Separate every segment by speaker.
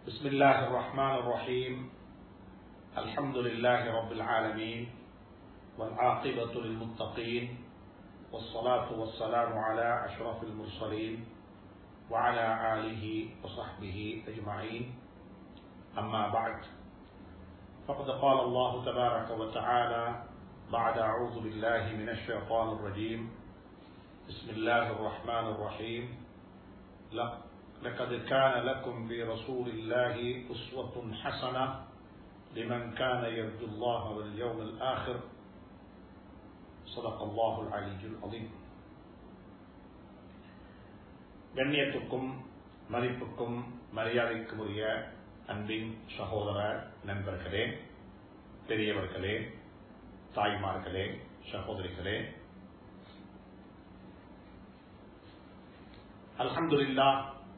Speaker 1: بسم الله الرحمن الرحيم الحمد لله رب العالمين والعاقبة للمتقين والصلاة والسلام على أشرف المرسلين وعلى آله وصحبه أجمعين أما بعد فقد قال الله تبارك وتعالى بعد أعوذ بالله من الشيطان الرجيم بسم الله الرحمن الرحيم لقد كان لكم في رسول الله أسوة حسنة لمن كان يرجو الله واليوم الآخر صدق الله العلي العظيم கண்ணியத்துக்கும் மதிப்புக்கும் மரியாதைக்கும் உரிய அன்பின் சகோதர நண்பர்களே பெரியவர்களே தாய்மார்களே சகோதரிகளே அல்ஹம்துலில்லா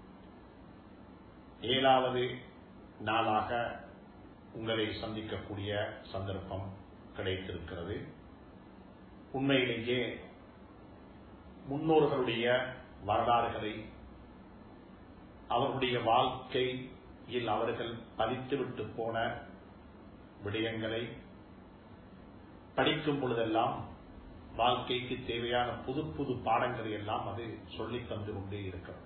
Speaker 1: ஏழாவது நாளாக உங்களை சந்திக்கக்கூடிய சந்தர்ப்பம் கிடைத்திருக்கிறது உண்மையிலேயே முன்னோர்களுடைய வரலாறுகளை அவர்களுடைய வாழ்க்கையில் அவர்கள் பதித்துவிட்டு போன விடயங்களை படிக்கும் பொழுதெல்லாம் வாழ்க்கைக்கு தேவையான புது புது பாடங்களை எல்லாம் அது சொல்லித் தந்து கொண்டே இருக்கிறது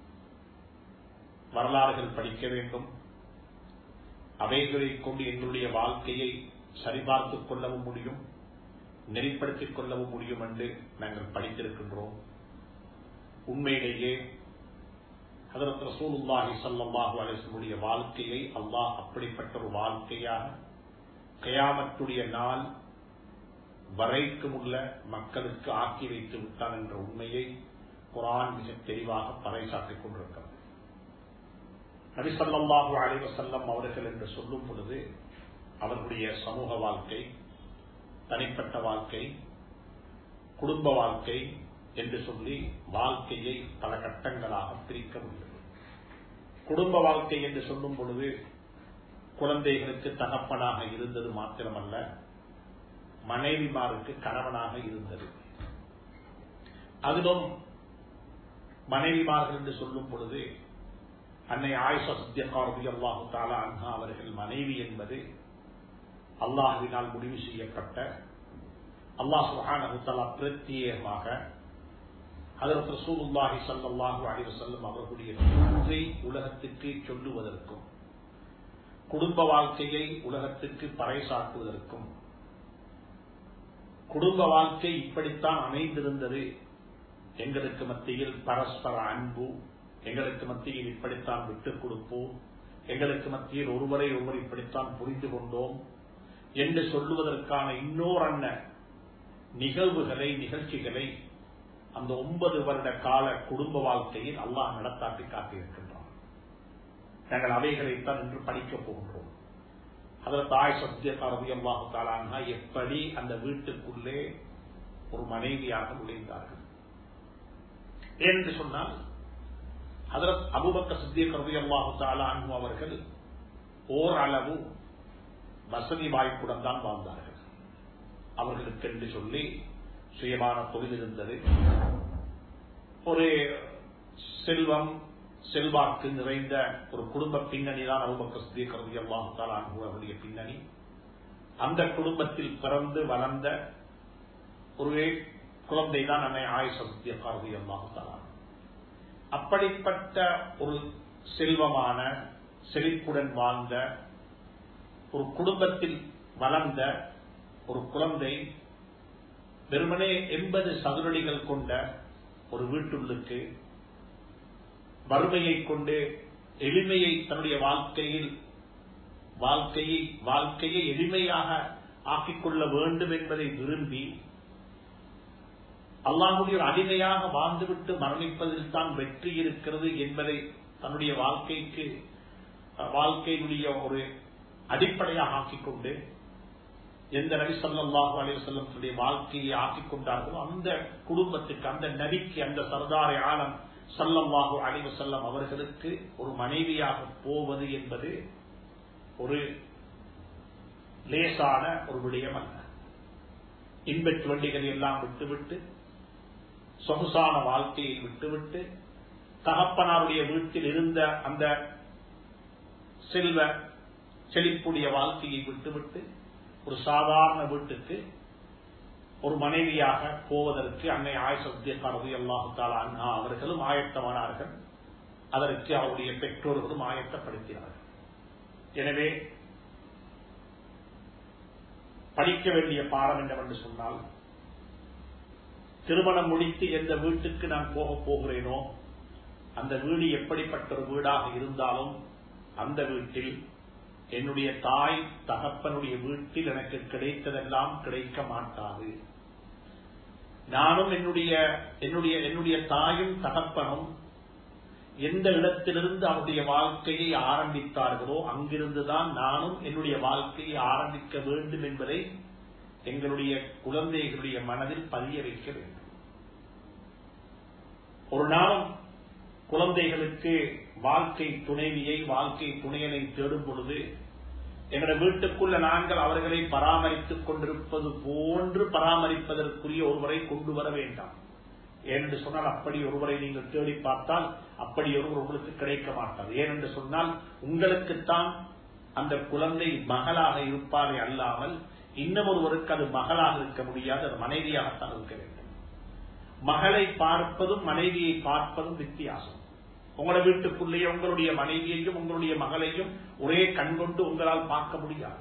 Speaker 1: வரலாறுகள் படிக்க வேண்டும் அவைகளை கொண்டு எங்களுடைய வாழ்க்கையை சரிபார்த்துக் கொள்ளவும் முடியும் நெறிப்படுத்திக் கொள்ளவும் முடியும் என்று நாங்கள் படித்திருக்கின்றோம் உண்மையிலேயே அதற்கு ரசூலுல்லாஹி சல்லாஹூ அலிசனுடைய வாழ்க்கையை அல்லாஹ் அப்படிப்பட்ட ஒரு வாழ்க்கையாக கயாமத்துடைய நாள் வரைக்கும் உள்ள மக்களுக்கு ஆக்கி வைத்து விட்டான் என்ற உண்மையை குரான் மிக தெளிவாக பறைசாற்றிக் கொண்டிருக்கிறது நபிசல்லாஹு அலைவசல்லம் அவர்கள் என்று சொல்லும் பொழுது அவர்களுடைய சமூக வாழ்க்கை தனிப்பட்ட வாழ்க்கை குடும்ப வாழ்க்கை என்று சொல்லி வாழ்க்கையை பல கட்டங்களாக பிரிக்க முடியும் குடும்ப வாழ்க்கை என்று சொல்லும் பொழுது குழந்தைகளுக்கு தகப்பனாக இருந்தது மாத்திரமல்ல மனைவிமாருக்கு கணவனாக இருந்தது அதிலும் மனைவிமார்கள் என்று சொல்லும் பொழுது அன்னை ஆயுஷ சத்தியகாரதி அல்லாஹு தாலா அன்ஹா அவர்கள் மனைவி என்பது அல்லாஹுவினால் முடிவு செய்யப்பட்ட அல்லாஹ் சுஹானகுத்தலா பிரத்யேகமாக அதற்கு ரசூலுல்லாஹி சல்லாஹு அலிவ செல்லும் அவர்களுடைய தூதை உலகத்துக்கு சொல்லுவதற்கும் குடும்ப வாழ்க்கையை உலகத்துக்கு பறைசாட்டுவதற்கும் குடும்ப வாழ்க்கை இப்படித்தான் அமைந்திருந்தது எங்களுக்கு மத்தியில் பரஸ்பர அன்பு எங்களுக்கு மத்தியில் இப்படித்தான் விட்டுக் கொடுப்போம் எங்களுக்கு மத்தியில் ஒருவரை ஒருவர் இப்படித்தான் புரிந்து கொண்டோம் என்று சொல்லுவதற்கான இன்னொரு அண்ண நிகழ்வுகளை நிகழ்ச்சிகளை அந்த ஒன்பது வருட கால குடும்ப வாழ்க்கையில் அல்லாஹ் நடத்தாட்டி காட்டியிருக்கின்றான் நாங்கள் அவைகளைத்தான் இன்று படிக்கப் போகின்றோம் அதில் தாய் சத்தியக்காரதி அல்லாஹு தாலானா எப்படி அந்த வீட்டுக்குள்ளே ஒரு மனைவியாக நுழைந்தார்கள் ஏனென்று சொன்னால் அதில் அபுபக்க சித்தியக்கரதி அல்லாஹு தாலானு அவர்கள் ஓரளவு வசதி வாய்ப்புடன் தான் வாழ்ந்தார்கள் அவர்களுக்கு என்று சொல்லி சுயமான தொழில் இருந்தது ஒரு செல்வம் செல்வாக்கு நிறைந்த ஒரு குடும்ப பின்னணி தான் அபுபக்க சித்தியக்கரதி அல்லாஹு தாலானு அவருடைய பின்னணி அந்த குடும்பத்தில் பிறந்து வளர்ந்த ஒரு குழந்தை தான் அன்னை ஆயுஷ சித்தியக்காரதி அல்லாஹு தாலான் அப்படிப்பட்ட ஒரு செல்வமான செழிப்புடன் வாழ்ந்த ஒரு குடும்பத்தில் வளர்ந்த ஒரு குழந்தை வெறுமனே எண்பது சதுரடிகள் கொண்ட ஒரு வீட்டுள்ளுக்கு வறுமையை கொண்டு எளிமையை தன்னுடைய வாழ்க்கையில் வாழ்க்கையை வாழ்க்கையை எளிமையாக ஆக்கிக்கொள்ள வேண்டும் என்பதை விரும்பி அல்லாஹுடைய ஒரு அடிமையாக வாழ்ந்துவிட்டு மரணிப்பதில் தான் வெற்றி இருக்கிறது என்பதை தன்னுடைய வாழ்க்கைக்கு வாழ்க்கையினுடைய ஒரு அடிப்படையாக ஆக்கிக்கொண்டு எந்த நபி சொல்லாஹு அலைவசல்லத்துடைய வாழ்க்கையை ஆக்கிக் கொண்டார்களோ அந்த குடும்பத்துக்கு அந்த நபிக்கு அந்த சர்தாரை ஆலம் சல்லல்லாஹு அலைவசல்லம் அவர்களுக்கு ஒரு மனைவியாக போவது என்பது ஒரு லேசான ஒரு விடயம் அல்ல இன்பச் வண்டிகள் எல்லாம் விட்டுவிட்டு சொகுசான வாழ்க்கையை விட்டுவிட்டு தகப்பனாருடைய வீட்டில் இருந்த அந்த செல்வ செழிப்புடைய வாழ்க்கையை விட்டுவிட்டு ஒரு சாதாரண வீட்டுக்கு ஒரு மனைவியாக போவதற்கு அன்னை ஆயசத்தியக்காரது அல்லாஹால அண்ணா அவர்களும் ஆயத்தமானார்கள் அதற்கு அவருடைய பெற்றோர்களும் ஆயத்தப்படுத்தினார்கள் எனவே படிக்க வேண்டிய பாடம் என்னவென்று சொன்னால் திருமணம் முடித்து எந்த வீட்டுக்கு நான் போக போகிறேனோ அந்த வீடு எப்படிப்பட்ட ஒரு வீடாக இருந்தாலும் அந்த வீட்டில் என்னுடைய தாய் தகப்பனுடைய வீட்டில் எனக்கு கிடைத்ததெல்லாம் கிடைக்க மாட்டாது நானும் என்னுடைய என்னுடைய என்னுடைய தாயும் தகப்பனும் எந்த இடத்திலிருந்து அவருடைய வாழ்க்கையை ஆரம்பித்தார்களோ அங்கிருந்துதான் நானும் என்னுடைய வாழ்க்கையை ஆரம்பிக்க வேண்டும் என்பதை எங்களுடைய குழந்தைகளுடைய மனதில் பதிய வைக்க வேண்டும் ஒரு நாளும் குழந்தைகளுக்கு வாழ்க்கை துணைவியை வாழ்க்கை துணையனை தேடும் பொழுது எங்களுடைய வீட்டுக்குள்ள நாங்கள் அவர்களை பராமரித்துக் கொண்டிருப்பது போன்று பராமரிப்பதற்குரிய ஒருவரை கொண்டு வர வேண்டாம் ஏனென்று சொன்னால் அப்படி ஒருவரை நீங்கள் தேடி பார்த்தால் அப்படி ஒருவர் உங்களுக்கு கிடைக்க மாட்டார் ஏனென்று சொன்னால் உங்களுக்குத்தான் அந்த குழந்தை மகளாக இருப்பாரே அல்லாமல் இன்னும் ஒருவருக்கு அது மகளாக இருக்க முடியாது அது மனைவியாகத்தான் இருக்க வேண்டும் மகளை பார்ப்பதும் மனைவியை பார்ப்பதும் வித்தியாசம் உங்களோட வீட்டுக்குள்ளேயே உங்களுடைய மனைவியையும் உங்களுடைய மகளையும் ஒரே கண் கொண்டு உங்களால் பார்க்க முடியாது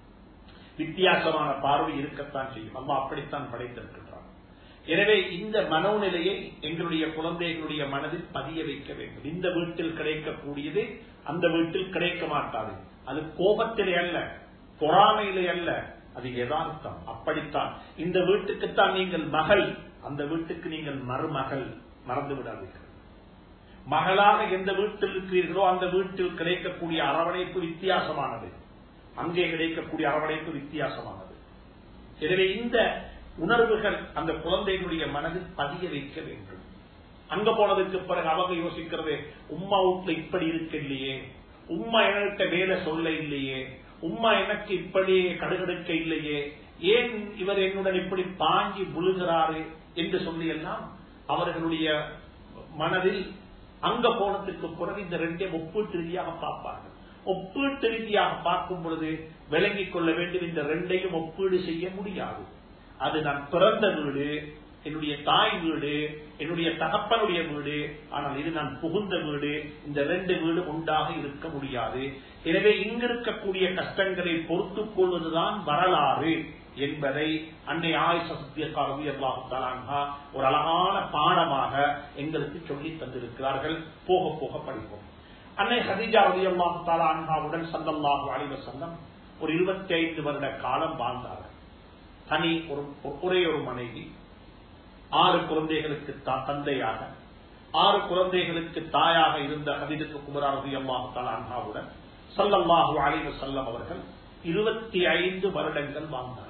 Speaker 1: வித்தியாசமான பார்வை இருக்கத்தான் செய்யும் அம்மா அப்படித்தான் படைத்திருக்கின்றார் எனவே இந்த மனோநிலையை எங்களுடைய குழந்தைகளுடைய மனதில் பதிய வைக்க வேண்டும் இந்த வீட்டில் கிடைக்கக்கூடியது அந்த வீட்டில் கிடைக்க மாட்டாது அது கோபத்திலே அல்ல பொறாமையிலே அல்ல அது யதார்த்தம் அப்படித்தான் இந்த வீட்டுக்குத்தான் நீங்கள் மகள் அந்த வீட்டுக்கு நீங்கள் மருமகள் மறந்து விடாதீர்கள் மகளாக எந்த வீட்டில் இருக்கிறீர்களோ அந்த வீட்டில் கிடைக்கக்கூடிய அரவணைப்பு வித்தியாசமானது அங்கே கிடைக்கக்கூடிய அரவணைப்பு வித்தியாசமானது எனவே இந்த உணர்வுகள் அந்த குழந்தைகளுடைய மனதில் பதிய வைக்க வேண்டும் அங்க போனதுக்கு பிறகு அவங்க யோசிக்கிறது உம்மா வீட்டுல இப்படி இருக்க இல்லையே உம்மா என்கிட்ட வேலை சொல்ல இல்லையே உம்மா எனக்கு இப்படி கடுகடுக்க இல்லையே ஏன் இவர் என்னுடன் இப்படி பாஞ்சி விழுகிறாரு என்று சொல்லி எல்லாம் அவர்களுடைய மனதில் அங்க போனதுக்கு பிறகு இந்த ரெண்டையும் ஒப்பீட்டு ரீதியாக பார்ப்பார்கள் ஒப்பீட்டு ரீதியாக பார்க்கும் பொழுது விளங்கிக் கொள்ள வேண்டும் இந்த ரெண்டையும் ஒப்பீடு செய்ய முடியாது அது நான் பிறந்த வீடு என்னுடைய தாய் வீடு என்னுடைய தகப்பனுடைய வீடு ஆனால் இது நான் புகுந்த வீடு இந்த ரெண்டு வீடு உண்டாக இருக்க முடியாது எனவே இங்க இருக்கக்கூடிய கஷ்டங்களை பொறுத்துக் கொள்வதுதான் வரலாறு என்பதை அன்னை ஆயுஷ சத்தியக்காரவி அல்லாஹாலா ஒரு அழகான பாடமாக எங்களுக்கு சொல்லி தந்திருக்கிறார்கள் போக போக படிப்போம் அன்னை ஹதிஜா ரவி அல்லாஹாலா அன்ஹாவுடன் சந்தல்லாஹு அலிவ சங்கம் ஒரு இருபத்தி ஐந்து வருட காலம் வாழ்ந்தார்கள் தனி ஒரு ஒரே ஒரு மனைவி ஆறு குழந்தைகளுக்கு தந்தையாக ஆறு குழந்தைகளுக்கு தாயாக இருந்த ஹதிஜத்து குமரா ரவி அல்லாஹாலா அன்ஹாவுடன் சல்லல்லாஹு அலிவ செல்லம் அவர்கள் இருபத்தி ஐந்து வருடங்கள் வாழ்ந்தார்கள்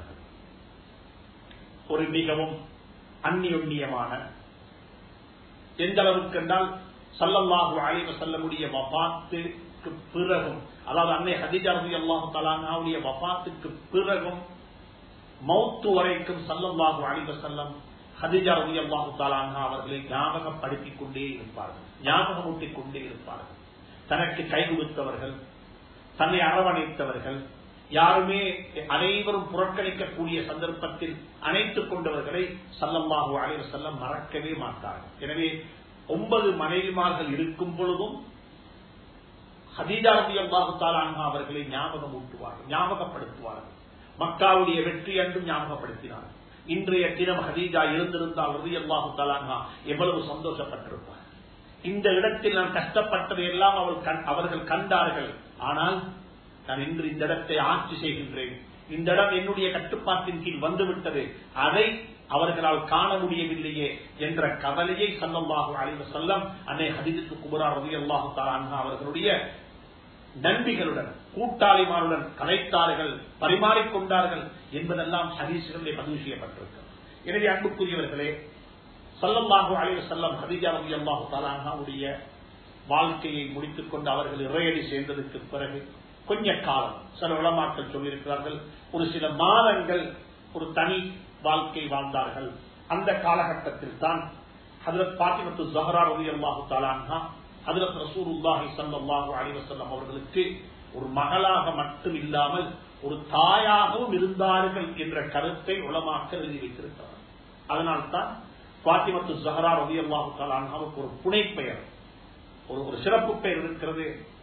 Speaker 1: ஒரு மிகவும் அந்நியுண்ணியமான எந்த அளவுக்கு என்றால் சல்லல்லாஹு அலைவ செல்லமுடைய வபாத்துக்கு பிறகும் அதாவது அன்னை ஹதிஜா ரவி அல்லாஹு தலானாவுடைய வபாத்துக்கு பிறகும் மௌத்து வரைக்கும் சல்லல்லாஹு அலைவ செல்லம் ஹதிஜா ரவி அல்லாஹு தலானா அவர்களை ஞாபகப்படுத்திக் கொண்டே இருப்பார்கள் ஞாபகமூட்டிக் கொண்டே இருப்பார்கள் தனக்கு கை கொடுத்தவர்கள் தன்னை அரவணைத்தவர்கள் யாருமே அனைவரும் புறக்கணிக்கக்கூடிய சந்தர்ப்பத்தில் அணைத்துக் கொண்டவர்களை சல்லம்மாஹு அலைவ செல்லம் மறக்கவே மாட்டார்கள் எனவே ஒன்பது மனைவிமார்கள் இருக்கும் பொழுதும் ஹதீஜாரதி அல்லாஹு அவர்களை ஞாபகம் ஊட்டுவார்கள் ஞாபகப்படுத்துவார்கள் மக்காவுடைய வெற்றி அன்றும் ஞாபகப்படுத்தினார்கள் இன்றைய தினம் ஹதீஜா இருந்திருந்தால் ரதி அல்லாஹு தாலாங்கா எவ்வளவு சந்தோஷப்பட்டிருப்பார் இந்த இடத்தில் நான் கஷ்டப்பட்டதை எல்லாம் அவள் அவர்கள் கண்டார்கள் ஆனால் நான் இன்று இந்த இடத்தை ஆட்சி செய்கின்றேன் இந்த இடம் என்னுடைய கட்டுப்பாட்டின் கீழ் வந்துவிட்டது அதை அவர்களால் காண முடியவில்லையே என்ற கவலையை சல்லம்பாகு அழிவு செல்லம் அன்னை ஹதிஜத்து குபரா ரவி அல்லாஹு தாலா அவர்களுடைய நன்பிகளுடன் கூட்டாளிமாருடன் கலைத்தார்கள் பரிமாறிக்கொண்டார்கள் என்பதெல்லாம் ஹதீசுகளிலே பதிவு செய்யப்பட்டிருக்கிறது எனவே அன்புக்குரியவர்களே சல்லம்பாகு அழிவு செல்லம் ஹதிஜா ரவி அல்லாஹு தாலாவுடைய வாழ்க்கையை முடித்துக் கொண்டு அவர்கள் இறையடி சேர்ந்ததற்கு பிறகு கொஞ்ச காலம் சில உளமாக்கள் சொல்லியிருக்கிறார்கள் ஒரு சில மாதங்கள் ஒரு தனி வாழ்க்கை வாழ்ந்தார்கள் அந்த காலகட்டத்தில் தான் ஹதரத் பாத்திமத்து ஜஹரா ரவி அல்லாஹு தாலான்ஹா ஹதரத் ரசூர் உல்லாஹி சல்லாஹூ அலிவசல்லம் அவர்களுக்கு ஒரு மகளாக மட்டும் இல்லாமல் ஒரு தாயாகவும் இருந்தார்கள் என்ற கருத்தை உளமாக்க எழுதி வைத்திருக்கிறார் அதனால்தான் பாத்திமத்து ஜஹரா ரவி அல்லாஹு தாலானுக்கு ஒரு புனை பெயர் ஒரு ஒரு சிறப்பு பெயர் இருக்கிறது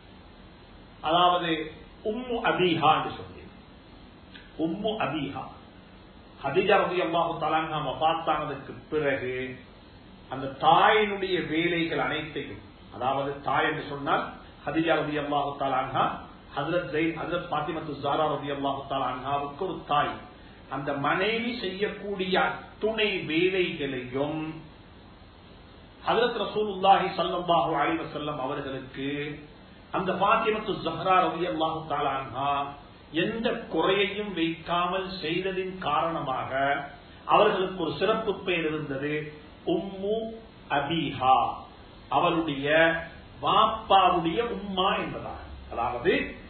Speaker 1: அதாவது உம்மு அபீஹா என்று சொல்லி உம்மு அபீஹா ஹதிஜா ரவி அல்லாஹு தாலாங்க வபாத்தானதுக்கு பிறகு அந்த தாயினுடைய வேலைகள் அனைத்தையும் அதாவது தாய் என்று சொன்னால் ஹதிஜா ரவி அல்லாஹு தாலாங்கா ஹசரத் ஜெயின் ஹசரத் பாத்திமத்து ஜாரா ரவி அல்லாஹு தாலாங்காவுக்கு ஒரு தாய் அந்த மனைவி செய்யக்கூடிய துணை வேலைகளையும் ஹசரத் ரசூலுல்லாஹி சல்லாஹு அலி வசல்லம் அவர்களுக்கு அந்த பாத்திமத்து ஜஹரா ரவி அல்லாஹு தாலாங்கா எந்த குறையையும் வைக்காமல் செய்ததின் காரணமாக அவர்களுக்கு ஒரு சிறப்பு பெயர் இருந்தது உம்மு அபிஹா அவளுடைய வாப்பாவுடைய உம்மா என்பதாக அதாவது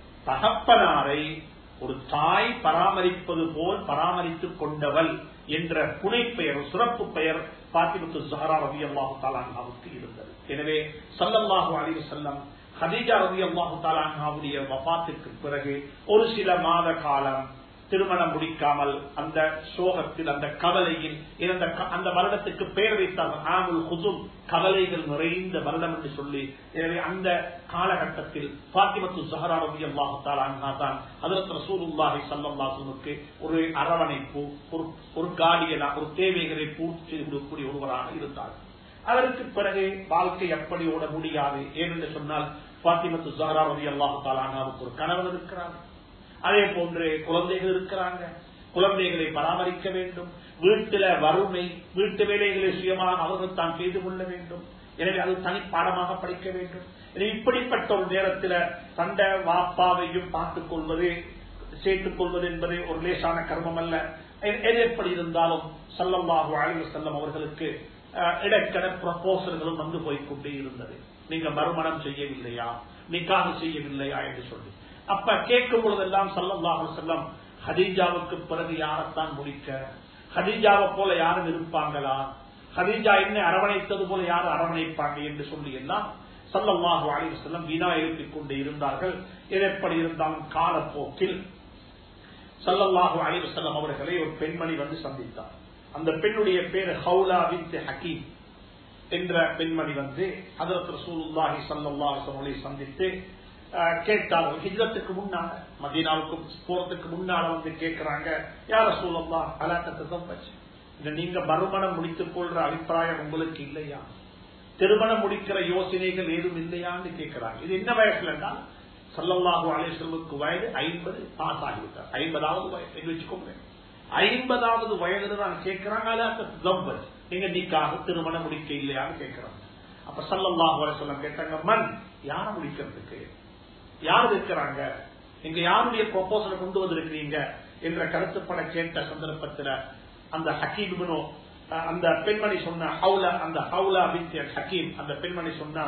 Speaker 1: தகப்பனாரை ஒரு தாய் பராமரிப்பது போல் பராமரித்துக் கொண்டவள் என்ற புனைப்பெயர் சிறப்பு பெயர் பாத்திமத்து ஜஹரா ரவி அல்லாஹு தாலாங்காவுக்கு இருந்தது எனவே சல்லல்லாஹு அலிவு செல்லம் ஹதீஜா ரவி அல்லாஹு தாலாங்காவுடைய வபாத்துக்கு பிறகு ஒரு சில மாத காலம் திருமணம் முடிக்காமல் அந்த சோகத்தில் அந்த கவலையில் இருந்த அந்த வருடத்துக்கு பெயர் வைத்தார்கள் ஆமுல் குதும் கவலைகள் நிறைந்த வருடம் என்று சொல்லி எனவே அந்த காலகட்டத்தில் பாத்திமத்து ஜஹரா ரவி அல்லாஹால் அன்ஹாதான் அதற்கு ரசூலுல்லாஹி சல்லாஹுக்கு ஒரு அரவணைப்பு ஒரு ஒரு காடியனா ஒரு தேவைகளை பூர்த்தி செய்து கொடுக்கக்கூடிய ஒருவராக இருந்தார் அதற்கு பிறகு வாழ்க்கை எப்படி ஓட முடியாது ஏனென்று சொன்னால் பாத்திமத்து ஜஹரா ரவி அல்லாஹு தாலானாவுக்கு ஒரு கணவன் இருக்கிறார் அதே போன்று குழந்தைகள் இருக்கிறாங்க குழந்தைகளை பராமரிக்க வேண்டும் வீட்டில வறுமை வீட்டு வேலைகளை சுயமாக அவர்கள் தான் செய்து கொள்ள வேண்டும் எனவே அது தனி பாடமாக படிக்க வேண்டும் எனவே இப்படிப்பட்ட ஒரு நேரத்தில் தண்ட வாப்பாவையும் பார்த்துக் கொள்வது சேர்த்துக் கொள்வது என்பது ஒரு லேசான கர்மம் அல்ல எது எப்படி இருந்தாலும் சல்லல்லாஹு அழிவு செல்லம் அவர்களுக்கு இடைக்கட ப்ரப்போசல்களும் வந்து போய்கொண்டே இருந்தது நீங்க மறுமணம் செய்யவில்லையா நிக்காக செய்யவில்லையா என்று சொல்லி அப்ப கேட்கும் பொழுதெல்லாம் சல்லல்லாஹு செல்லம் ஹதீஜாவுக்கு பிறகு யாரைத்தான் முடிக்க ஹதீஜாவை போல யாரும் இருப்பாங்களா ஹதீஜா என்ன அரவணைத்தது போல யாரும் அரவணைப்பாங்க என்று சொல்லி எல்லாம் சல்லல்லாஹு அலைஹி செல்லம் வீணா எழுப்பிக் கொண்டு இருந்தார்கள் எப்படி இருந்தாலும் காலப்போக்கில் சல்லல்லாஹு அலைஹி செல்லம் அவர்களை ஒரு பெண்மணி வந்து சந்தித்தார் அந்த பெண்ணுடைய பேர் ஹவுலா பின் ஹக்கீம் என்ற பெண்மணி வந்து அதற்கு ரசூலுல்லாஹி சல்லல்லாஹு அவர்களை சந்தித்து கேட்டார்கள் ஹிஜ்ரத்துக்கு முன்னால மதீனாவுக்கு போறதுக்கு முன்னால வந்து கேட்கிறாங்க யார சூழல்லா அலாக்கத்தை தப்பச்சு நீங்க மறுமணம் முடித்துக் கொள்ற அபிப்பிராயம் உங்களுக்கு இல்லையா திருமணம் முடிக்கிற யோசனைகள் ஏதும் இல்லையான்னு கேட்கிறாங்க இது என்ன வயசுலன்னா சல்லல்லாஹு அலேஸ்வருக்கு வயது ஐம்பது பாஸ் ஆகிவிட்டார் ஐம்பதாவது வயது வச்சுக்கோங்க ஐம்பதாவது வயதுல நான் கேட்கிறாங்க அலாக்கத்து நீங்க நீக்காக திருமணம் முடிக்க இல்லையான்னு கேட்கிறாங்க அப்ப சல்லல்லாஹு அலேஸ்வரம் கேட்டாங்க மண் யார முடிக்கிறதுக்கு யார் இருக்கிறாங்க நீங்க யாருடைய ப்ரொபோசலை கொண்டு வந்திருக்கிறீங்க என்ற கருத்துப்பட கேட்ட சந்தர்ப்பத்தில் அந்த ஹக்கீம் அந்த பெண்மணி சொன்ன ஹவுலா அந்த ஹவுலா பின் ஹக்கீம் அந்த பெண்மணி சொன்னா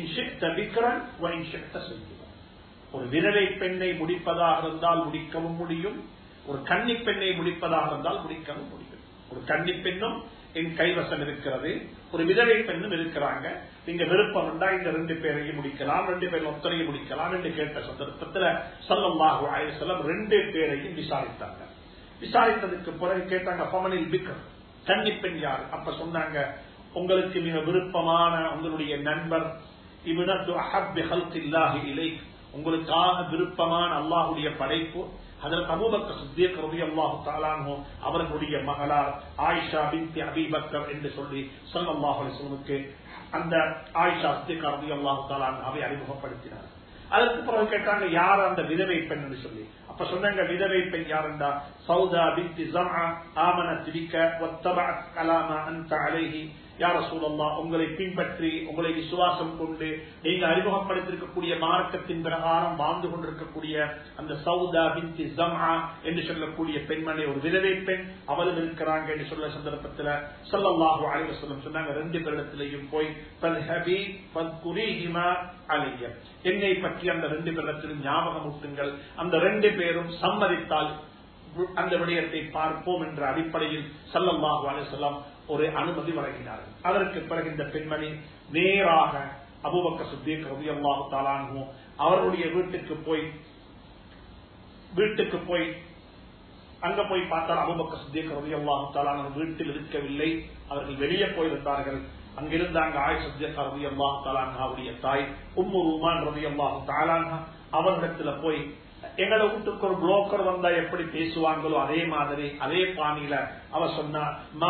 Speaker 1: ஒரு விரலை பெண்ணை முடிப்பதாக இருந்தால் முடிக்கவும் முடியும் ஒரு கன்னி பெண்ணை முடிப்பதாக இருந்தால் முடிக்கவும் முடியும் ஒரு கன்னி பெண்ணும் என் கைவசம் இருக்கிறது ஒரு விதவை பெண்ணும் இருக்கிறாங்க நீங்க விருப்பம் இருந்தா இந்த ரெண்டு பேரையும் முடிக்கலாம் ரெண்டு பேரும் ஒத்தரையும் முடிக்கலாம் என்று கேட்ட சந்தர்ப்பத்தில் சொல்லமாக ஆயுசலம் ரெண்டு பேரையும் விசாரித்தாங்க விசாரித்ததுக்கு பிறகு கேட்டாங்க பமனில் பிக்கர் கன்னி பெண் யார் அப்ப சொன்னாங்க உங்களுக்கு மிக விருப்பமான உங்களுடைய நண்பர் இவனத்து அஹப் இல்லாஹி இலை உங்களுக்காக விருப்பமான அல்லாஹுடைய படைப்பு அதற்கு அபூபக்க சித்தியக் ரவி அல்லாஹு தாலானோ அவர்களுடைய மகளார் ஆயிஷா பிந்தி அபிபக்கர் என்று சொல்லி சல்லாஹு அலிஸ்லமுக்கு அந்த ஆயிஷா சித்தியக் ரவி அல்லாஹு தாலான் அவை அறிமுகப்படுத்தினார் அதற்கு பிறகு கேட்டாங்க யார் அந்த விதவை பெண் என்று சொல்லி அப்ப சொன்னாங்க விதவை பெண் யாருண்டா சௌதா பிந்தி ஜம்ஆ ஆமன திரிக்க வத்தபா கலாமா அந்த அலைஹி யார சூழல்லா உங்களை பின்பற்றி உங்களை விசுவாசம் கொண்டு நீங்க அறிமுகப்படுத்திருக்கக்கூடிய மார்க்கத்தின் பிரகாரம் வாழ்ந்து கொண்டிருக்கக்கூடிய அந்த சவுதா பிந்தி ஜம்ஆ என்று சொல்லக்கூடிய பெண்மணி ஒரு விதவை பெண் அவளும் இருக்கிறாங்க என்று சொல்ல சந்தர்ப்பத்தில் சொல்லல்லாஹு அலைவ சொல்லம் சொன்னாங்க ரெண்டு பேரிடத்திலையும் போய் பல்ஹபி பல்குரிஹிமா அலைய என்னை பற்றி அந்த ரெண்டு பேரிடத்திலும் ஞாபகம் ஊட்டுங்கள் அந்த ரெண்டு பேரும் சம்மதித்தால் அந்த விடயத்தை பார்ப்போம் என்ற அடிப்படையில் சல்லல்லாஹு அலைஹி வஸல்லம் ஒரு அனுமதி வழங்கினார்கள் அதற்கு பிறகு இந்த பெண்மணி நேராக அபூபக்க சித்திக் ரவி அல்லாஹு தாலானு அவர்களுடைய வீட்டுக்கு போய் வீட்டுக்கு போய் அங்க போய் பார்த்தால் அபுபக்க சித்திக் ரவி அல்லாஹு தாலான வீட்டில் இருக்கவில்லை அவர்கள் வெளியே போயிருந்தார்கள் அங்கிருந்து அங்க ஆய் சத்தியக்கா ரவி அல்லாஹு தாலான்ஹாவுடைய தாய் உம்மு ரூமான் ரவி அல்லாஹு தாலான்ஹா அவரிடத்துல போய் எங்களை வீட்டுக்கு ஒரு புரோக்கர் வந்தா எப்படி பேசுவாங்களோ அதே மாதிரி அதே பாணியில அவ சொன்னா மா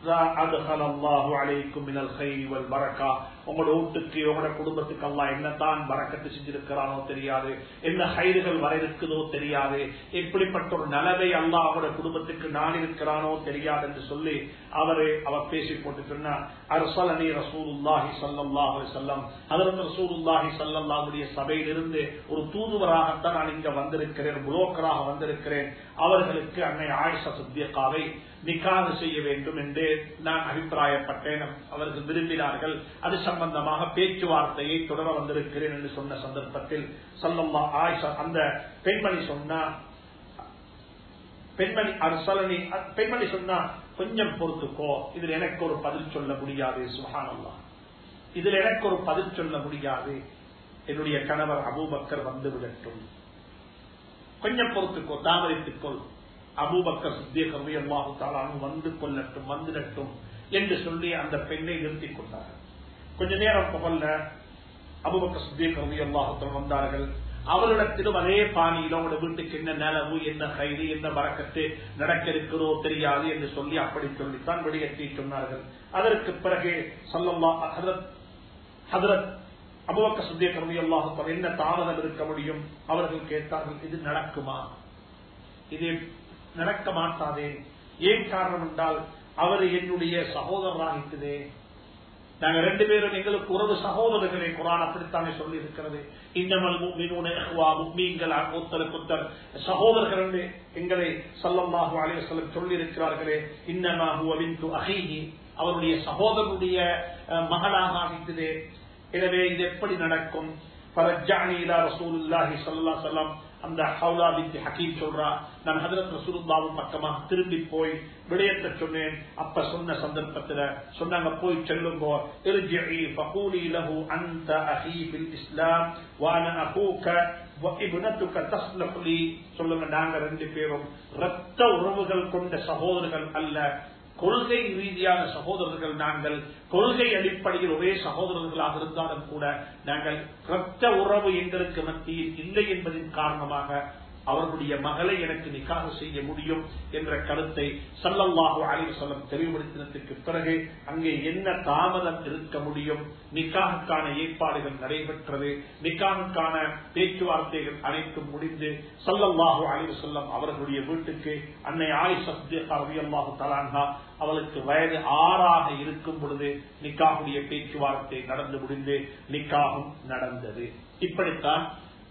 Speaker 1: உங்களோட வீட்டுக்கு உங்களோட குடும்பத்துக்கு எல்லாம் என்னத்தான் வரக்கத்து செஞ்சிருக்கிறானோ தெரியாது என்ன ஹைடுகள் வர இருக்குதோ தெரியாது எப்படிப்பட்ட ஒரு நலவை அல்லா அவரோட குடும்பத்துக்கு நான் இருக்கிறானோ தெரியாது என்று சொல்லி அவரு அவர் பேசி போட்டு சொன்னார் அரசலனி ரசூலுல்லாஹி சல்லாஹு செல்லம் அதற்கு ரசூலுல்லாஹி சல்லாஹுடைய சபையிலிருந்து ஒரு தூதுவராகத்தான் நான் இங்க வந்திருக்கிறேன் புரோக்கராக வந்திருக்கிறேன் அவர்களுக்கு அன்னை ஆயிஷா சத்தியக்காவை நிக்காது செய்ய வேண்டும் என்று நான் அபிப்பிராயப்பட்டேன் அவர்கள் விரும்பினார்கள் அது சம்பந்தமாக பேச்சுவார்த்தையை தொடர வந்திருக்கிறேன் என்று சொன்ன சந்தர்ப்பத்தில் சொல்லம்மா ஆயிஷா அந்த பெண்மணி சொன்னா பெண்மணி அரசலனி பெண்மணி சொன்னா கொஞ்சம் பொறுத்துக்கோ இதில் எனக்கு ஒரு பதில் சொல்ல முடியாது சுகானல்லா இதில் எனக்கு ஒரு பதில் சொல்ல முடியாது என்னுடைய கணவர் அபூபக்கர் வந்து விடட்டும் கொஞ்சம் பொறுத்துக்கோ தாமதித்துக்கொள் அபூபக்கர் சித்தியகவி அல்லாஹு தாலானு வந்து கொள்ளட்டும் வந்துடட்டும் என்று சொல்லி அந்த பெண்ணை நிறுத்திக் கொண்டார்கள் கொஞ்ச நேரம் புகழ்ல அபுபக்க சித்தியகவி அல்லாஹு வந்தார்கள் அவரிடத்திலும் அதே பாணியில் அவங்களோட வீட்டுக்கு என்ன நிலவு என்ன கைது என்ன வரக்கத்து நடக்க இருக்கிறதோ தெரியாது என்று சொல்லி அப்படி சொல்லித்தான் வெளியேற்றி சொன்னார்கள் அதற்கு பிறகு சொல்லல்லா ஹதரத் அபுபக்க சுத்திய கருவி அல்லாஹு என்ன தாமதம் இருக்க முடியும் அவர்கள் கேட்டார்கள் இது நடக்குமா இது நடக்க மாட்டாதே ஏன் காரணம் என்றால் அவர் என்னுடைய சகோதரராகிட்டதே நாங்க ரெண்டு பேரும் எங்களுக்கு உறவு சகோதரர்களே குரான் அப்படித்தானே சொல்லி இருக்கிறது இன்னமல் மீன்கள் ஒத்தர் சகோதரர்கள் என்று எங்களை சல்லல்லாஹு அலைவசல்லம் சொல்லி இருக்கிறார்களே இன்னமாஹு அவிந்து அகீஹி அவருடைய சகோதரனுடைய மகளாக ஆகிட்டதே எனவே இது எப்படி நடக்கும் பரஜானிலா ரசூலுல்லாஹி சல்லா சொல்லம் அந்த ஹவுலா பின் ஹக்கீம் சொல்றா நான் ஹதரத் ரசூலுல்லாவும் பக்கமாக திரும்பி போய் விடயத்தை சொன்னேன் அப்ப சொன்ன சந்தர்ப்பத்துல சொன்னாங்க போய் செல்லுங்கோ இர்ஜிஇ ஃபகூலி லஹு அன்த அஹீ ஃபில் இஸ்லாம் வ அன அகூக வ இப்னதுக தஸ்லஹு லி சொல்லுங்க நாங்க ரெண்டு பேரும் இரத்த உறவுகள் கொண்ட சகோதரர்கள் அல்ல கொள்கை ரீதியான சகோதரர்கள் நாங்கள் கொள்கை அடிப்படையில் ஒரே சகோதரர்களாக இருந்தாலும் கூட நாங்கள் இரத்த உறவு எங்களுக்கு மத்தியில் இல்லை என்பதின் காரணமாக அவர்களுடைய மகளை எனக்கு நிக்காக செய்ய முடியும் என்ற கருத்தை சல்லல்லாஹு அலிவசல்லம் தெளிவுபடுத்தினதுக்கு பிறகு அங்கே என்ன தாமதம் இருக்க முடியும் நிக்காகக்கான ஏற்பாடுகள் நடைபெற்றது நிக்காகக்கான பேச்சுவார்த்தைகள் அனைத்தும் முடிந்து சல்லல்லாஹு அலிவசல்லம் அவர்களுடைய வீட்டுக்கு அன்னை ஆயிஷாஹு தலான்ஹா அவளுக்கு வயது ஆறாக இருக்கும் பொழுது நிக்காகுடைய பேச்சுவார்த்தை நடந்து முடிந்து நிக்காகும் நடந்தது இப்படித்தான்